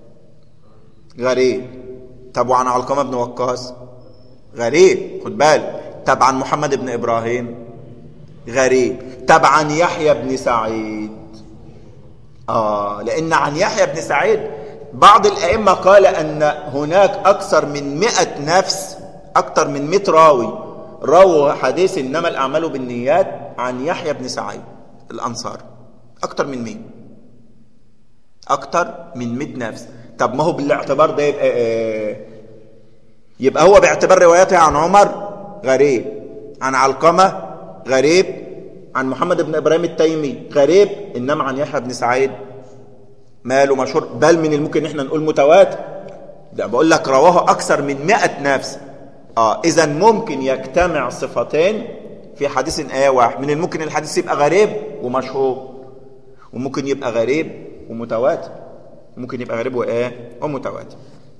غريب طب وعن علقمه بن وقاص غريب خد بالك طب عن محمد بن ابراهيم غريب طب عن يحيى بن سعيد اه لان عن يحيى بن سعيد بعض الائمه قال ان هناك اكثر من مئة نفس اكثر من 100 راوي رووا حديث انما الاعمال بالنيات عن يحيى بن سعيد الانصار اكثر من مين اكثر من 100 نفس طب ما هو بالاعتبار ده يبقى إيه؟ يبقى هو باعتبار رواياته عن عمر غريب عن علقمه غريب عن محمد بن ابراهيم التيمي غريب انما عن يحيى بن سعيد ماله مشهور بل من الممكن احنا نقول متواتر ده بقول لك رواه اكثر من 100 نفس اه اذا ممكن يجتمع صفتين في حديث ايه واحد من الممكن الحديث يبقى غريب ومشهور وممكن يبقى غريب ومتواتر ممكن يبقى غريب وايه ومتواتر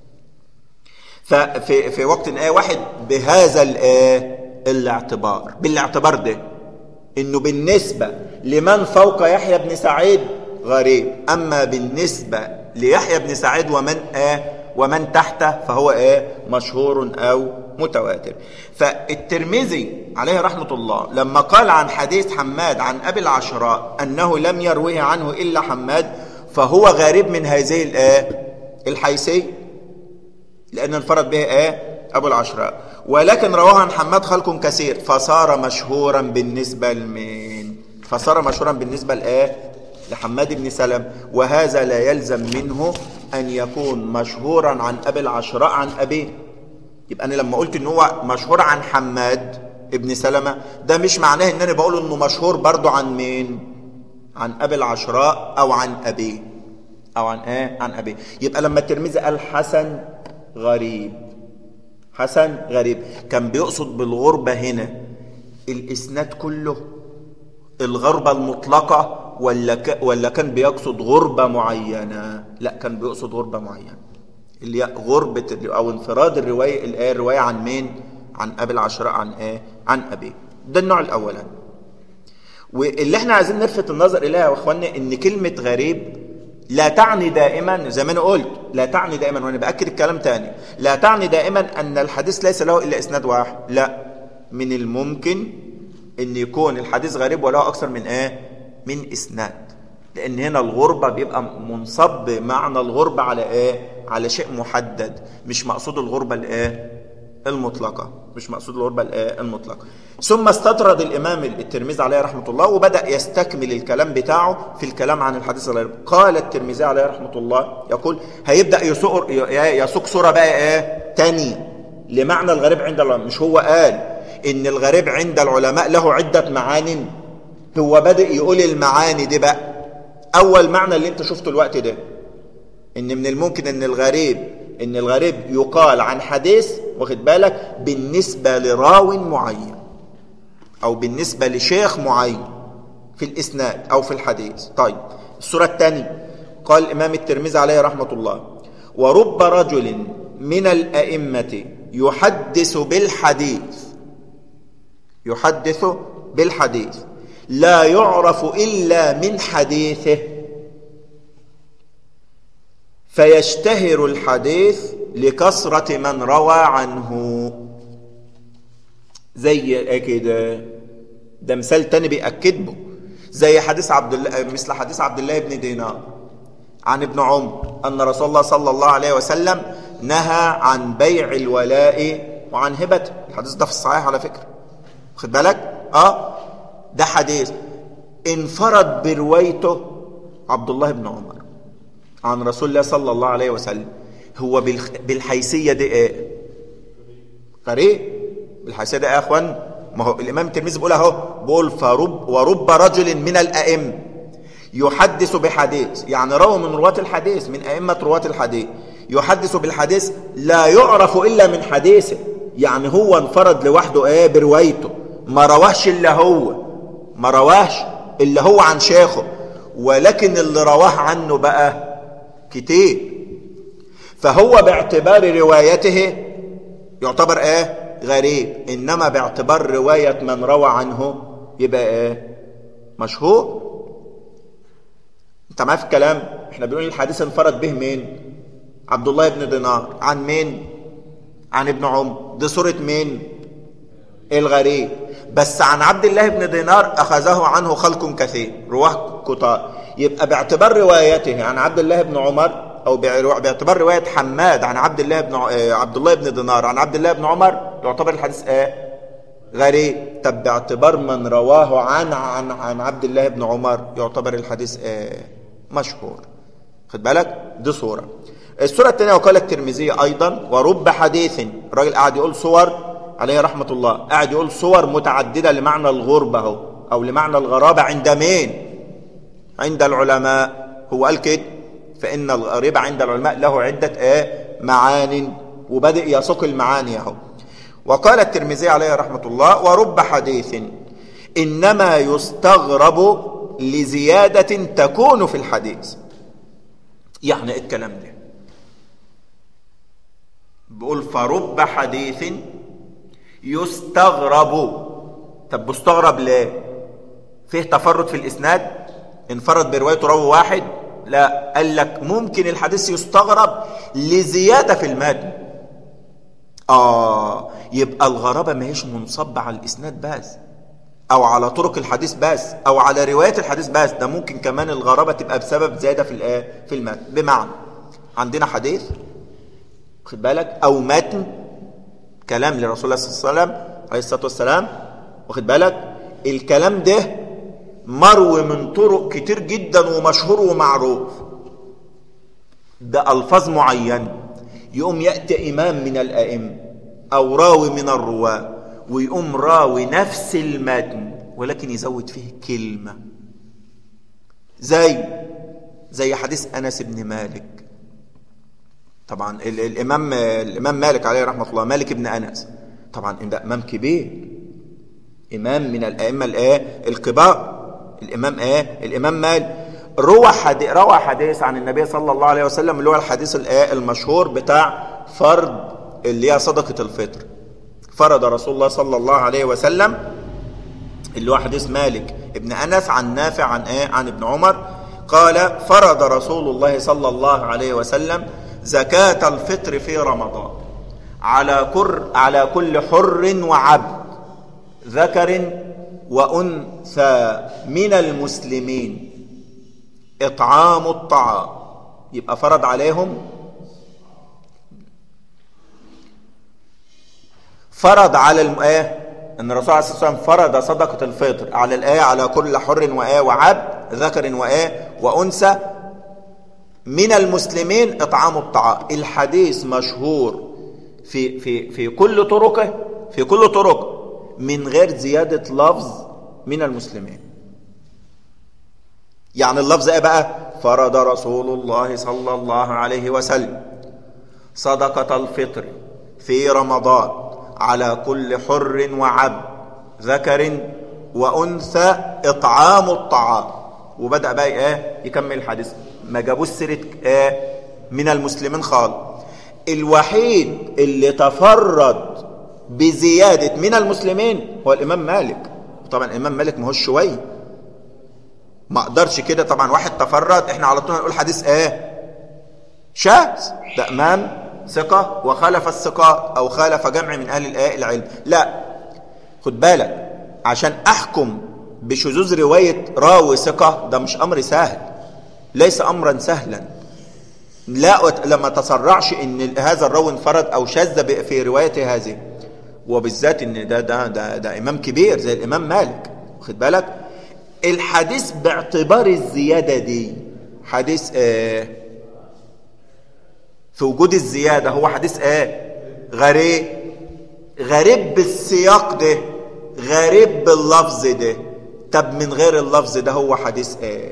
ففي في وقت ايه واحد بهذا الايه الاعتبار بالاعتبار ده انه بالنسبه لمن فوق يحيى بن سعيد غريب اما بالنسبه ليحيى بن سعيد ومن آه ومن تحته فهو ايه مشهور او متواتر فالترمذي عليه رحمه الله لما قال عن حديث حماد عن ابي العشراء انه لم يرويه عنه الا حماد فهو غريب من هذه الايه الحيثيه لان انفرد به ايه ابو العشراء ولكن رواه عن حماد خلق كثير فصار مشهورا بالنسبه لمين فصار مشهورا بالنسبه لايه لحماد بن سلم وهذا لا يلزم منه أن يكون مشهورا عن أبي العشراء عن أبيه يبقى أنا لما قلت إن هو مشهور عن حماد ابن سلمة ده مش معناه إن أنا بقول إنه مشهور برضو عن مين عن أبي العشراء أو عن أبيه أو عن إيه عن أبيه يبقى لما الترمذي قال حسن غريب حسن غريب كان بيقصد بالغربة هنا الإسناد كله الغربة المطلقة ولا ك... ولا كان بيقصد غربة معينة لا كان بيقصد غربة معينة اللي هي غربة او انفراد الرواية الايه الرواية عن مين عن ابي العشراء عن ايه عن ابي ده النوع الاولاني واللي احنا عايزين نلفت النظر اليها يا اخوانا ان كلمة غريب لا تعني دائما زي ما انا قلت لا تعني دائما وانا باكد الكلام تاني لا تعني دائما ان الحديث ليس له الا اسناد واحد لا من الممكن ان يكون الحديث غريب وله اكثر من ايه من اسناد لان هنا الغربه بيبقى منصب بمعنى الغربه على ايه على شيء محدد مش مقصود الغربه الايه المطلقه مش مقصود الغربه الايه المطلقه ثم استطرد الامام الترمذي عليه رحمه الله وبدا يستكمل الكلام بتاعه في الكلام عن الحديث الغريب قال الترمذي عليه رحمه الله يقول هيبدا يسوق يسوق صوره بقى ايه تاني لمعنى الغريب عند العلماء مش هو قال ان الغريب عند العلماء له عده معان هو بدأ يقول المعاني دي بقى أول معنى اللي أنت شفته الوقت ده إن من الممكن إن الغريب إن الغريب يقال عن حديث واخد بالك بالنسبة لراو معين أو بالنسبة لشيخ معين في الإسناد أو في الحديث طيب الصورة الثانية قال الإمام الترمذي عليه رحمة الله ورب رجل من الأئمة يحدث بالحديث يحدث بالحديث لا يعرف إلا من حديثه فيشتهر الحديث لكثرة من روى عنه زي كده ده مثال تاني بيأكد زي حديث عبد الله مثل حديث عبد الله بن دينار عن ابن عمر أن رسول الله صلى الله عليه وسلم نهى عن بيع الولاء وعن هبته الحديث ده في الصحيح على فكرة خد بالك اه ده حديث انفرد بروايته عبد الله بن عمر عن رسول الله صلى الله عليه وسلم هو بالحيثية دي ايه قريب بالحيثية دي يا اخوان ما هو الامام الترمذي بيقول اهو بيقول فرب ورب رجل من الائمه يحدث بحديث يعني روى من رواة الحديث من ائمه رواة الحديث يحدث بالحديث لا يعرف الا من حديثه يعني هو انفرد لوحده ايه بروايته ما رواهش الا هو ما رواهش الا هو عن شيخه ولكن اللي رواه عنه بقى كتير فهو باعتبار روايته يعتبر ايه غريب انما باعتبار رواية من روى عنه يبقى ايه مشهور انت ما في الكلام احنا بنقول الحديث انفرد به مين عبد الله بن دينار عن مين عن ابن عمر دي صورة مين الغريب بس عن عبد الله بن دينار أخذه عنه خلق كثير رواه كتار يبقى باعتبار روايته عن عبد الله بن عمر أو باعتبار رواية حماد عن عبد الله بن عبد الله بن دينار عن عبد الله بن عمر يعتبر الحديث ايه غريب طب باعتبار من رواه عن عن عن عبد الله بن عمر يعتبر الحديث ايه مشهور خد بالك دي صوره الصوره الثانيه وقال الترمذي ايضا ورب حديث الراجل قاعد يقول صور عليه رحمه الله قاعد يقول صور متعدده لمعنى الغربه اهو او لمعنى الغرابه عند مين عند العلماء هو قال كده فإن الربا عند العلماء له عدة ايه معان وبدأ يسوق المعاني اهو وقال الترمذي عليه رحمة الله ورب حديث إنما يستغرب لزيادة تكون في الحديث يعني ايه الكلام ده بقول فرب حديث يستغرب طب مستغرب ليه فيه تفرد في الإسناد انفرد بروايته راوي واحد لا قال لك ممكن الحديث يستغرب لزيادة في المتن آه يبقى الغرابة ما هيش منصبة على الإسناد بس أو على طرق الحديث بس أو على رواية الحديث بس ده ممكن كمان الغرابة تبقى بسبب زيادة في الآه في المتن بمعنى عندنا حديث خد بالك أو متن كلام لرسول الله صلى الله عليه وسلم عليه الصلاة والسلام واخد بالك الكلام ده مروي من طرق كتير جدا ومشهور ومعروف ده ألفاظ معينة يقوم يأتي إمام من الأئمة أو راوي من الرواة ويقوم راوي نفس المتن ولكن يزود فيه كلمة زي زي حديث أنس بن مالك طبعا الإمام الإمام مالك عليه رحمة الله مالك بن أنس طبعا ده إمام كبير إمام من الأئمة الآه الكبار الإمام إيه الإمام مال روى حديث روى حديث عن النبي صلى الله عليه وسلم اللي هو الحديث الآه المشهور بتاع فرض اللي هي صدقة الفطر فرض رسول الله صلى الله عليه وسلم اللي هو حديث مالك ابن أنس عن نافع عن إيه عن ابن عمر قال فرض رسول الله صلى الله عليه وسلم زكاة الفطر في رمضان على كر على كل حر وعبد ذكر وأنثى من المسلمين إطعام الطعام يبقى فرض عليهم فرض على الآية أن الرسول عليه الصلاة والسلام فرض صدقة الفطر على الآية على كل حر وآية وعبد ذكر وآية وأنثى من المسلمين إطعام الطعام الحديث مشهور في في في كل طرقه في كل طرقه من غير زيادة لفظ من المسلمين يعني اللفظ ايه بقى فرض رسول الله صلى الله عليه وسلم صدقة الفطر في رمضان على كل حر وعبد ذكر وأنثى إطعام الطعام وبدأ بقى ايه يكمل الحديث ما جابوش سيرة ايه من المسلمين خالص الوحيد اللي تفرد بزيادة من المسلمين هو الإمام مالك طبعا الإمام مالك ما هوش شوية ما اقدرش كده طبعا واحد تفرد احنا على طول هنقول حديث ايه شاذ ده امام ثقة وخالف الثقات او خالف جمع من اهل الايه العلم لا خد بالك عشان احكم بشذوذ رواية راوي ثقة ده مش امر سهل ليس امرا سهلا لا لما تسرعش ان هذا الراوي انفرد او شذ في روايته هذه وبالذات ان ده ده ده, ده امام كبير زي الامام مالك واخد بالك الحديث باعتبار الزياده دي حديث آه في وجود الزياده هو حديث ايه غريب غريب بالسياق ده غريب باللفظ ده طب من غير اللفظ ده هو حديث ايه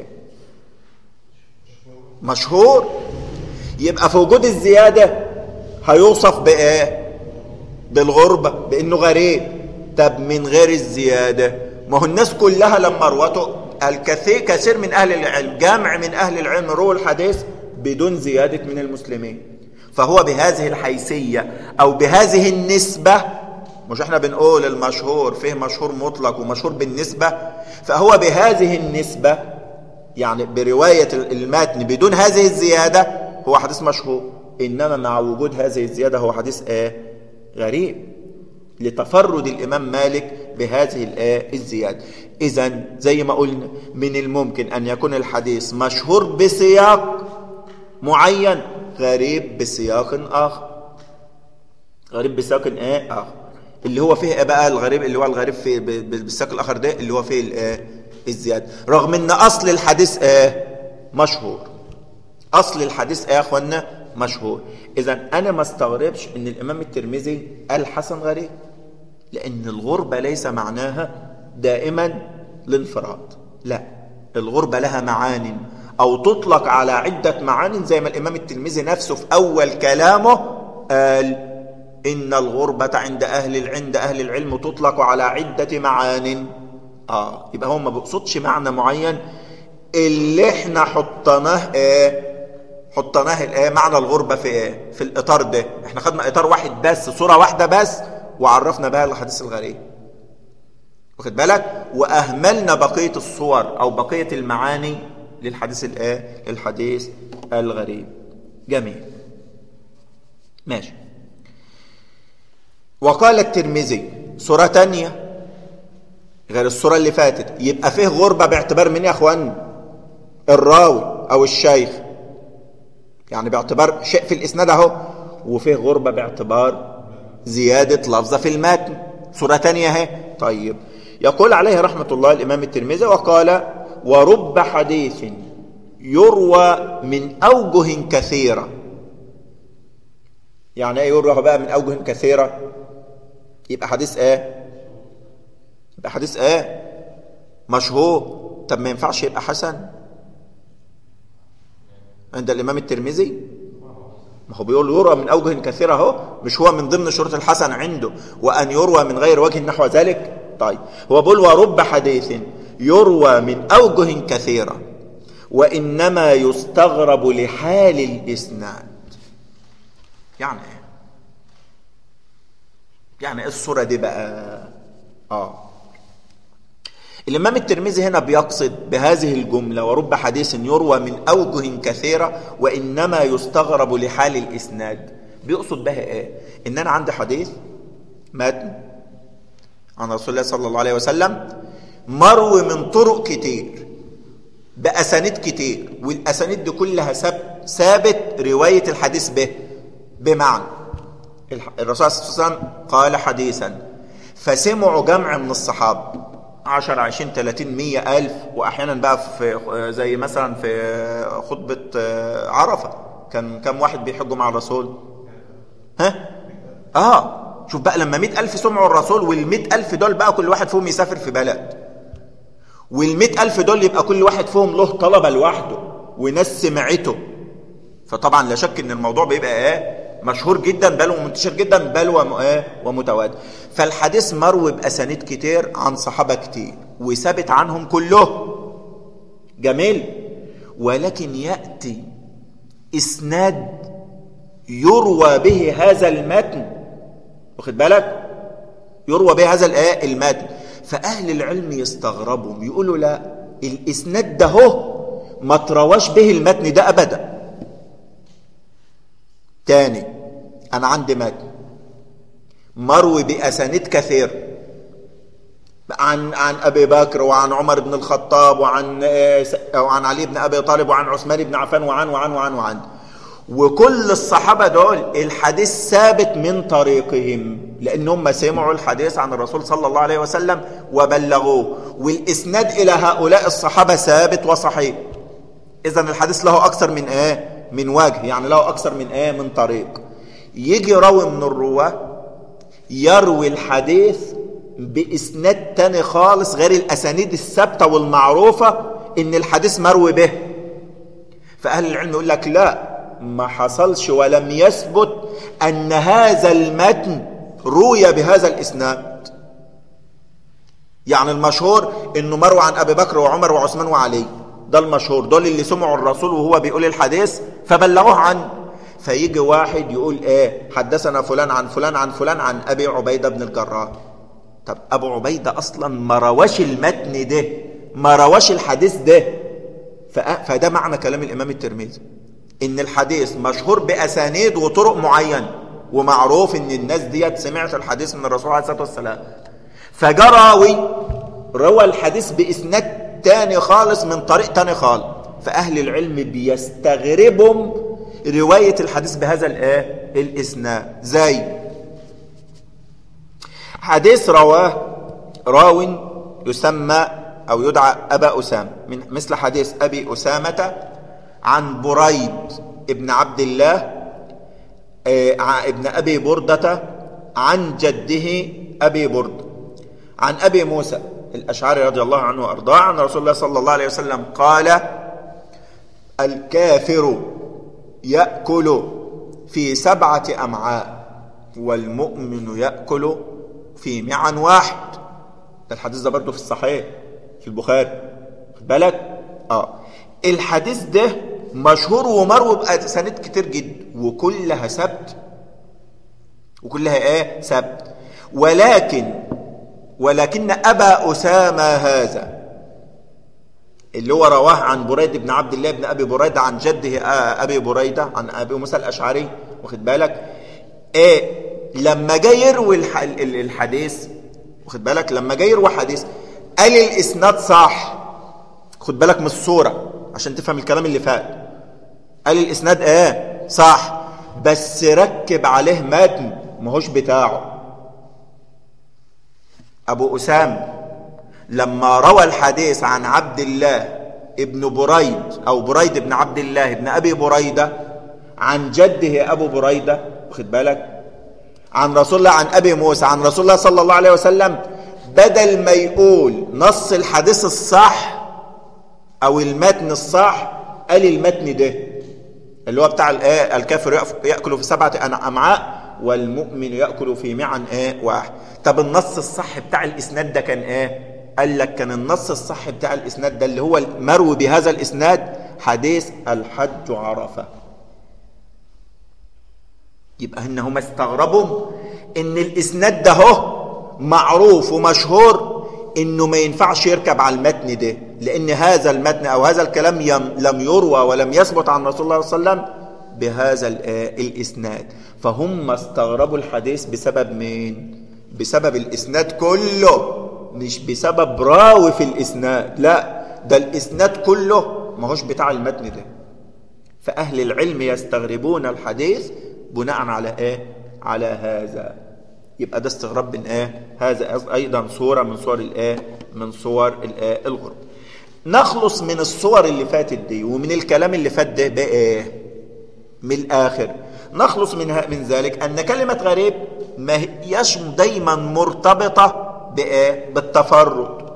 مشهور يبقى في وجود الزيادة هيوصف بايه بالغربة بانه غريب طب من غير الزيادة ما هو الناس كلها لما روته الكثير كثير من اهل العلم جامع من اهل العلم رووا الحديث بدون زيادة من المسلمين فهو بهذه الحيثية او بهذه النسبة مش احنا بنقول المشهور فيه مشهور مطلق ومشهور بالنسبة فهو بهذه النسبة يعني برواية المتن بدون هذه الزيادة هو حديث مشهور إنما مع وجود هذه الزيادة هو حديث ايه غريب لتفرد الإمام مالك بهذه الايه الزيادة إذا زي ما قلنا من الممكن أن يكون الحديث مشهور بسياق معين غريب بسياق آخر غريب بسياق ايه آخر اللي هو فيه بقى الغريب اللي هو الغريب في بالسياق الاخر ده اللي هو فيه الايه الزياده رغم ان اصل الحديث ايه مشهور اصل الحديث ايه يا اخوانا مشهور اذا انا ما استغربش ان الامام الترمذي قال حسن غريب لان الغربه ليس معناها دائما الانفراد لا الغربه لها معان او تطلق على عده معان زي ما الامام الترمذي نفسه في اول كلامه قال إن الغربة عند أهل عند أهل العلم تطلق على عدة معان آه يبقى هو ما بيقصدش معنى معين اللي احنا حطناه ايه حطناه الايه معنى الغربة في ايه في الإطار ده احنا خدنا إطار واحد بس صورة واحدة بس وعرفنا بها الحديث الغريب واخد بالك وأهملنا بقية الصور أو بقية المعاني للحديث الايه للحديث الغريب جميل ماشي وقال الترمذي صورة تانية غير الصورة اللي فاتت يبقى فيه غربة باعتبار من يا اخوان الراوي او الشيخ يعني باعتبار شيء في الاسناد اهو وفيه غربة باعتبار زيادة لفظة في المتن صورة تانية اهي طيب يقول عليه رحمة الله الامام الترمذي وقال ورب حديث يروى من اوجه كثيرة يعني ايه يروى بقى من اوجه كثيرة يبقى حديث ايه يبقى حديث ايه مشهور طب ما ينفعش يبقى حسن عند الامام الترمذي ما هو بيقول يروى من اوجه كثيره اهو مش هو من ضمن شروط الحسن عنده وان يروى من غير وجه نحو ذلك طيب هو بيقول ورب حديث يروى من اوجه كثيره وانما يستغرب لحال الاسناد يعني ايه يعني ايه الصورة دي بقى اه الامام الترمذي هنا بيقصد بهذه الجملة ورب حديث يروى من اوجه كثيرة وانما يستغرب لحال الاسناد بيقصد بها ايه ان انا عندي حديث متن عن رسول الله صلى الله عليه وسلم مروي من طرق كتير بأسانيد كتير والأسانيد دي كلها ثابت رواية الحديث به بمعنى الرسول صلى الله عليه وسلم قال حديثا فسمعوا جمع من الصحابة 10 20 30 100 ألف وأحيانا بقى في زي مثلا في خطبة عرفة كان كم واحد بيحجوا مع الرسول ها اه شوف بقى لما 100 ألف سمعوا الرسول وال 100 ألف دول بقى كل واحد فيهم يسافر في بلد وال 100 ألف دول يبقى كل واحد فيهم له طلبة لوحده وناس سمعته فطبعا لا شك ان الموضوع بيبقى ايه مشهور جدا بل ومنتشر جدا بل ومتواتر فالحديث مروي بأسانيد كتير عن صحابة كتير وثابت عنهم كله جميل ولكن يأتي إسناد يروى به هذا المتن واخد بالك يروى به هذا الايه المتن فأهل العلم يستغربوا يقولوا لا الإسناد ده هو ما ترواش به المتن ده أبدا تاني أنا عندي متن مروي بأسانيد كثير عن عن أبي بكر وعن عمر بن الخطاب وعن وعن علي بن أبي طالب وعن عثمان بن عفان وعن وعن وعن وعن وكل الصحابة دول الحديث ثابت من طريقهم لأنهم سمعوا الحديث عن الرسول صلى الله عليه وسلم وبلغوه والإسناد إلى هؤلاء الصحابة ثابت وصحيح إذا الحديث له أكثر من إيه من وجه يعني له أكثر من إيه من طريق يجي راوي من الرواة يروي الحديث بإسناد تاني خالص غير الأسانيد الثابتة والمعروفة إن الحديث مروي به فأهل العلم يقول لك لا ما حصلش ولم يثبت أن هذا المتن روي بهذا الإسناد يعني المشهور إنه مروي عن أبي بكر وعمر وعثمان وعلي ده المشهور دول اللي سمعوا الرسول وهو بيقول الحديث فبلغوه عنه فيجي واحد يقول ايه حدثنا فلان عن فلان عن فلان عن ابي عبيده بن الجراح طب ابو عبيده اصلا ما رواش المتن ده ما رواش الحديث ده فده معنى كلام الامام الترمذي ان الحديث مشهور باسانيد وطرق معينه ومعروف ان الناس ديت سمعت الحديث من الرسول عليه الصلاه والسلام فجراوي روى الحديث باسناد تاني خالص من طريق تاني خالص فاهل العلم بيستغربهم روايه الحديث بهذا الايه الاسناد زي حديث رواه راو يسمى أو يدعى أبا أسامة من مثل حديث أبي أسامة عن بريد ابن عبد الله ابن أبي بردة عن جده أبي برد عن أبي موسى الأشعري رضي الله عنه وأرضاه عن رسول الله صلى الله عليه وسلم قال الكافر يأكل في سبعة أمعاء والمؤمن يأكل في معا واحد ده الحديث ده برضه في الصحيح في البخاري خد بالك اه الحديث ده مشهور ومروي باسانيد كتير جدا وكلها سبت وكلها ايه سبت ولكن ولكن ابا اسامه هذا اللي هو رواه عن بريد بن عبد الله بن ابي بريده عن جده ابي بريده عن ابي موسى الاشعري واخد بالك ايه لما جاي يروي الحديث واخد بالك لما جاي يروي حديث قال الاسناد صح خد بالك من الصوره عشان تفهم الكلام اللي فات قال الاسناد ايه صح بس ركب عليه متن ماهوش بتاعه ابو اسامه لما روى الحديث عن عبد الله ابن بريد او بريد ابن عبد الله ابن ابي بريده عن جده ابو بريده واخد بالك عن رسول الله عن ابي موسى عن رسول الله صلى الله عليه وسلم بدل ما يقول نص الحديث الصح او المتن الصح قال المتن ده اللي هو بتاع الايه الكافر ياكل في سبعه امعاء والمؤمن ياكل في معا ايه واحد طب النص الصح بتاع الاسناد ده كان ايه قال لك كان النص الصح بتاع الاسناد ده اللي هو المروي بهذا الاسناد حديث الحج عرفه يبقى ان هم استغربوا ان الاسناد ده هو معروف ومشهور انه ما ينفعش يركب على المتن ده لان هذا المتن او هذا الكلام لم يروى ولم يثبت عن رسول الله صلى الله عليه وسلم بهذا الاسناد فهم استغربوا الحديث بسبب مين بسبب الاسناد كله مش بسبب راوي في الاسناد لا ده الاسناد كله ما هوش بتاع المتن ده فاهل العلم يستغربون الحديث بناء على ايه على هذا يبقى ده استغراب من ايه هذا ايضا صوره من صور الايه من صور الايه الغرب نخلص من الصور اللي فاتت دي ومن الكلام اللي فات ده بايه من الاخر نخلص من من ذلك ان كلمه غريب ما هيش دايما مرتبطه بايه بالتفرد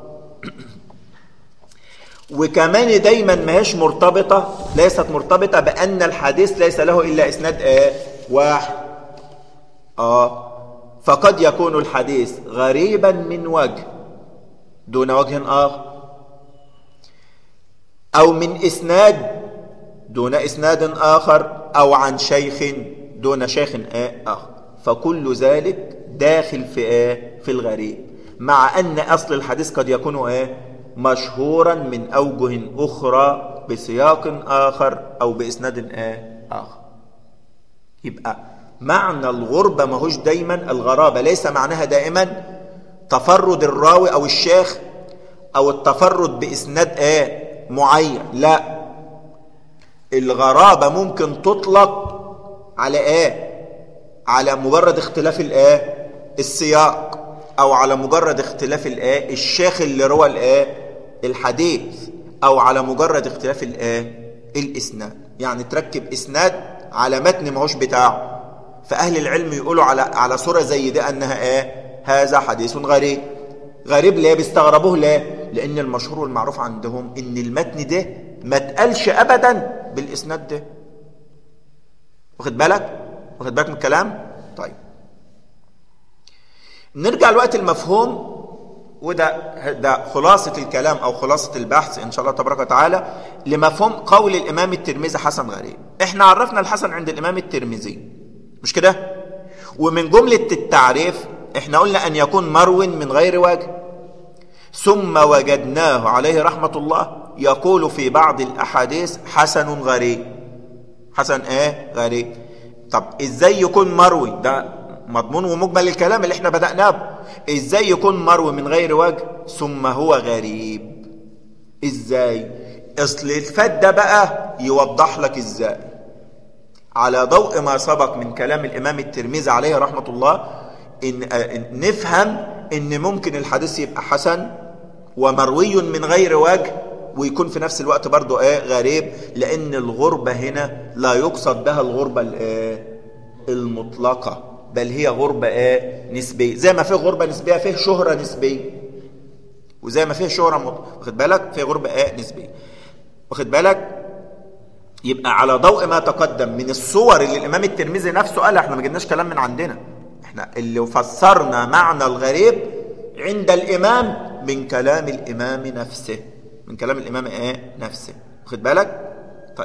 وكمان دايما ما هيش مرتبطه ليست مرتبطه بان الحديث ليس له الا اسناد ايه واحد اه فقد يكون الحديث غريبا من وجه دون وجه آخر أو من إسناد دون إسناد آخر أو عن شيخ دون شيخ آخر فكل ذلك داخل في إيه؟ في الغريب مع أن أصل الحديث قد يكون إيه؟ مشهورا من أوجه أخرى بسياق آخر أو بإسناد إيه؟ آخر يبقى معنى الغربة ماهوش دايما الغرابة ليس معناها دائما تفرد الراوي أو الشيخ أو التفرد بإسناد ايه معين لا الغرابة ممكن تطلق على ايه على مجرد اختلاف الايه السياق او على مجرد اختلاف الايه الشيخ اللي روى الايه الحديث او على مجرد اختلاف الايه الاسناد يعني تركب اسناد على متن ماهوش بتاعه فأهل العلم يقولوا على على صورة زي دي أنها إيه؟ هذا حديث غريب غريب ليه بيستغربوه ليه لان المشهور والمعروف عندهم ان المتن ده ما اتقالش ابدا بالاسناد ده واخد بالك واخد بالك من الكلام طيب نرجع لوقت المفهوم وده ده خلاصة الكلام أو خلاصة البحث إن شاء الله تبارك وتعالى لمفهوم قول الإمام الترمذي حسن غريب إحنا عرفنا الحسن عند الإمام الترمذي مش كده ومن جملة التعريف إحنا قلنا أن يكون مروي من غير وجه ثم وجدناه عليه رحمة الله يقول في بعض الأحاديث حسن غريب حسن إيه غريب طب إزاي يكون مروي ده مضمون ومجمل الكلام اللي احنا بدأناه ازاي يكون مروي من غير وجه ثم هو غريب ازاي اصل الفات ده بقى يوضح لك ازاي على ضوء ما سبق من كلام الامام الترمذي عليه رحمة الله إن, إن نفهم ان ممكن الحديث يبقى حسن ومروي من غير وجه ويكون في نفس الوقت برضه ايه غريب لان الغربة هنا لا يقصد بها الغربة الايه المطلقة بل هي غربة ايه نسبية زي ما فيه غربة نسبية فيه شهرة نسبية وزي ما فيه شهرة مط... واخد بالك فيه غربة ايه نسبية واخد بالك يبقى على ضوء ما تقدم من الصور اللي الامام الترمذي نفسه قال احنا ما جبناش كلام من عندنا احنا اللي فسرنا معنى الغريب عند الامام من كلام الامام نفسه من كلام الامام ايه نفسه واخد بالك طيب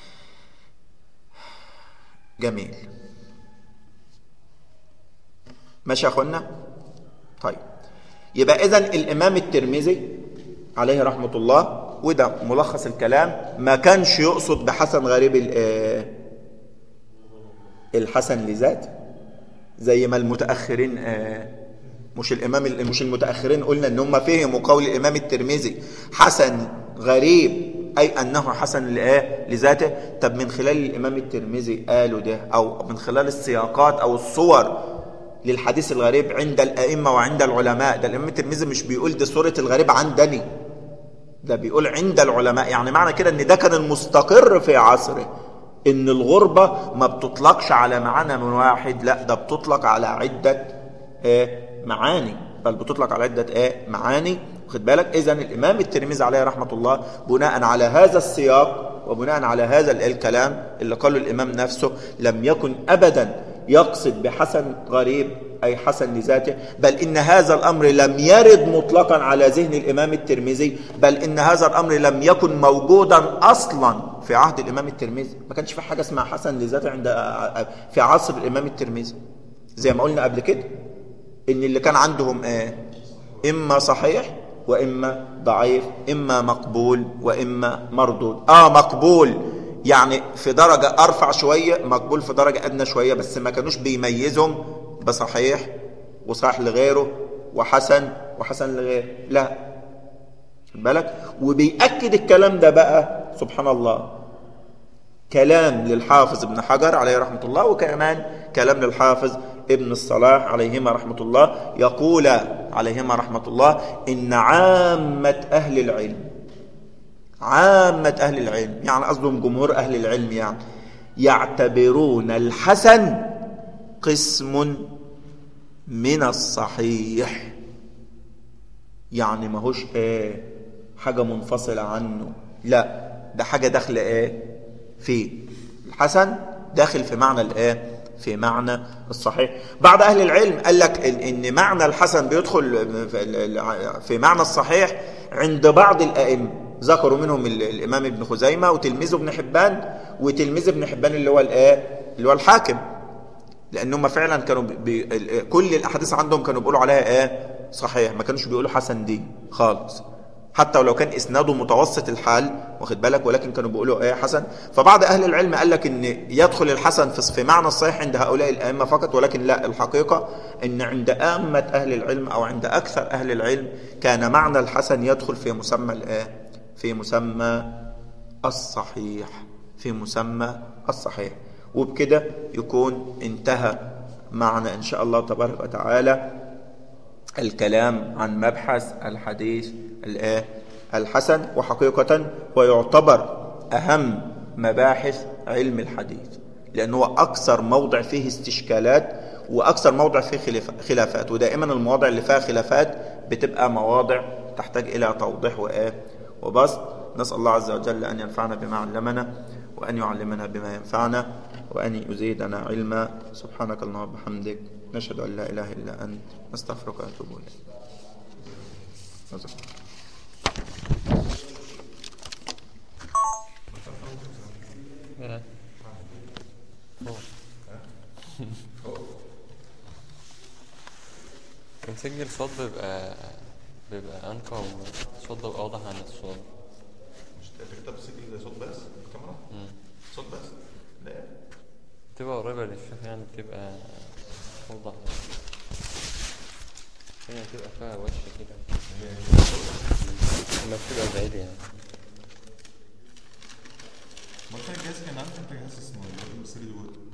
جميل ماشي يا اخوانا طيب يبقى اذا الامام الترمذي عليه رحمه الله وده ملخص الكلام ما كانش يقصد بحسن غريب الحسن لذاته زي ما المتاخرين مش الامام مش المتاخرين قلنا ان هم فهموا قول الامام الترمذي حسن غريب اي انه حسن لذاته طب من خلال الامام الترمذي قالوا ده او من خلال السياقات او الصور للحديث الغريب عند الأئمة وعند العلماء ده الإمام الترمذي مش بيقول دي صورة الغريب عندني ده بيقول عند العلماء يعني معنى كده ان ده كان المستقر في عصره ان الغربة ما بتطلقش على معنى من واحد لا ده بتطلق على عدة ايه معاني بل بتطلق على عدة ايه معاني خد بالك اذا الامام الترمذي عليه رحمة الله بناء على هذا السياق وبناء على هذا الكلام اللي قاله الامام نفسه لم يكن ابدا يقصد بحسن غريب أي حسن لذاته بل إن هذا الأمر لم يرد مطلقا على ذهن الإمام الترمذي بل إن هذا الأمر لم يكن موجودا أصلا في عهد الإمام الترمذي ما كانش في حاجة اسمها حسن لذاته عند في عصر الإمام الترمذي زي ما قلنا قبل كده إن اللي كان عندهم إيه إما صحيح وإما ضعيف إما مقبول وإما مردود آه مقبول يعني في درجة أرفع شوية مقبول في درجة أدنى شوية بس ما كانوش بيميزهم بصحيح وصحيح لغيره وحسن وحسن لغيره لا بالك وبيأكد الكلام ده بقى سبحان الله كلام للحافظ ابن حجر عليه رحمة الله وكمان كلام للحافظ ابن الصلاح عليهما رحمة الله يقول عليهما رحمة الله إن عامة أهل العلم عامة أهل العلم يعني قصدهم جمهور أهل العلم يعني يعتبرون الحسن قسم من الصحيح يعني ما هوش ايه حاجة منفصلة عنه لا ده حاجة داخلة ايه فيه الحسن داخل في معنى الايه في معنى الصحيح بعض أهل العلم قال لك إن معنى الحسن بيدخل في معنى الصحيح عند بعض الأئمة ذكروا منهم الإمام ابن خزيمة وتلميذه ابن حبان وتلميذ ابن حبان اللي هو الايه اللي هو الحاكم لأنهم فعلا كانوا بي كل الأحاديث عندهم كانوا بيقولوا عليها ايه صحيح ما كانوش بيقولوا حسن دي خالص حتى ولو كان اسناده متوسط الحال واخد بالك ولكن كانوا بيقولوا ايه حسن فبعض اهل العلم قال لك ان يدخل الحسن في معنى الصحيح عند هؤلاء الائمه فقط ولكن لا الحقيقه ان عند عامه اهل العلم او عند اكثر اهل العلم كان معنى الحسن يدخل في مسمى الايه في مسمى الصحيح في مسمى الصحيح وبكده يكون انتهى معنا ان شاء الله تبارك وتعالى الكلام عن مبحث الحديث الايه الحسن وحقيقة ويعتبر أهم مباحث علم الحديث لأنه هو أكثر موضع فيه استشكالات واكثر موضع فيه خلاف- خلافات ودائما المواضع اللي فيها خلافات بتبقى مواضع تحتاج الى توضيح وايه وبسط نسال الله عز وجل ان ينفعنا بما علمنا وان يعلمنا بما ينفعنا وان يزيدنا علما سبحانك اللهم وبحمدك نشهد ان لا اله الا انت نستغفرك ونتوب اليك جزاك الله. Yeah. بنسجل صوت بيبقى بيبقى أنقى والصوت بيبقى واضح عن الصوت مش تكتب سجل صوت بس الكاميرا صوت بس لا بتبقى قريبة للشيخ يعني بتبقى أوضح هي بتبقى فيها وش كده لما بتبقى بعيد يعني ما كان جهاز كان عندك جهاز اسمه 3 وود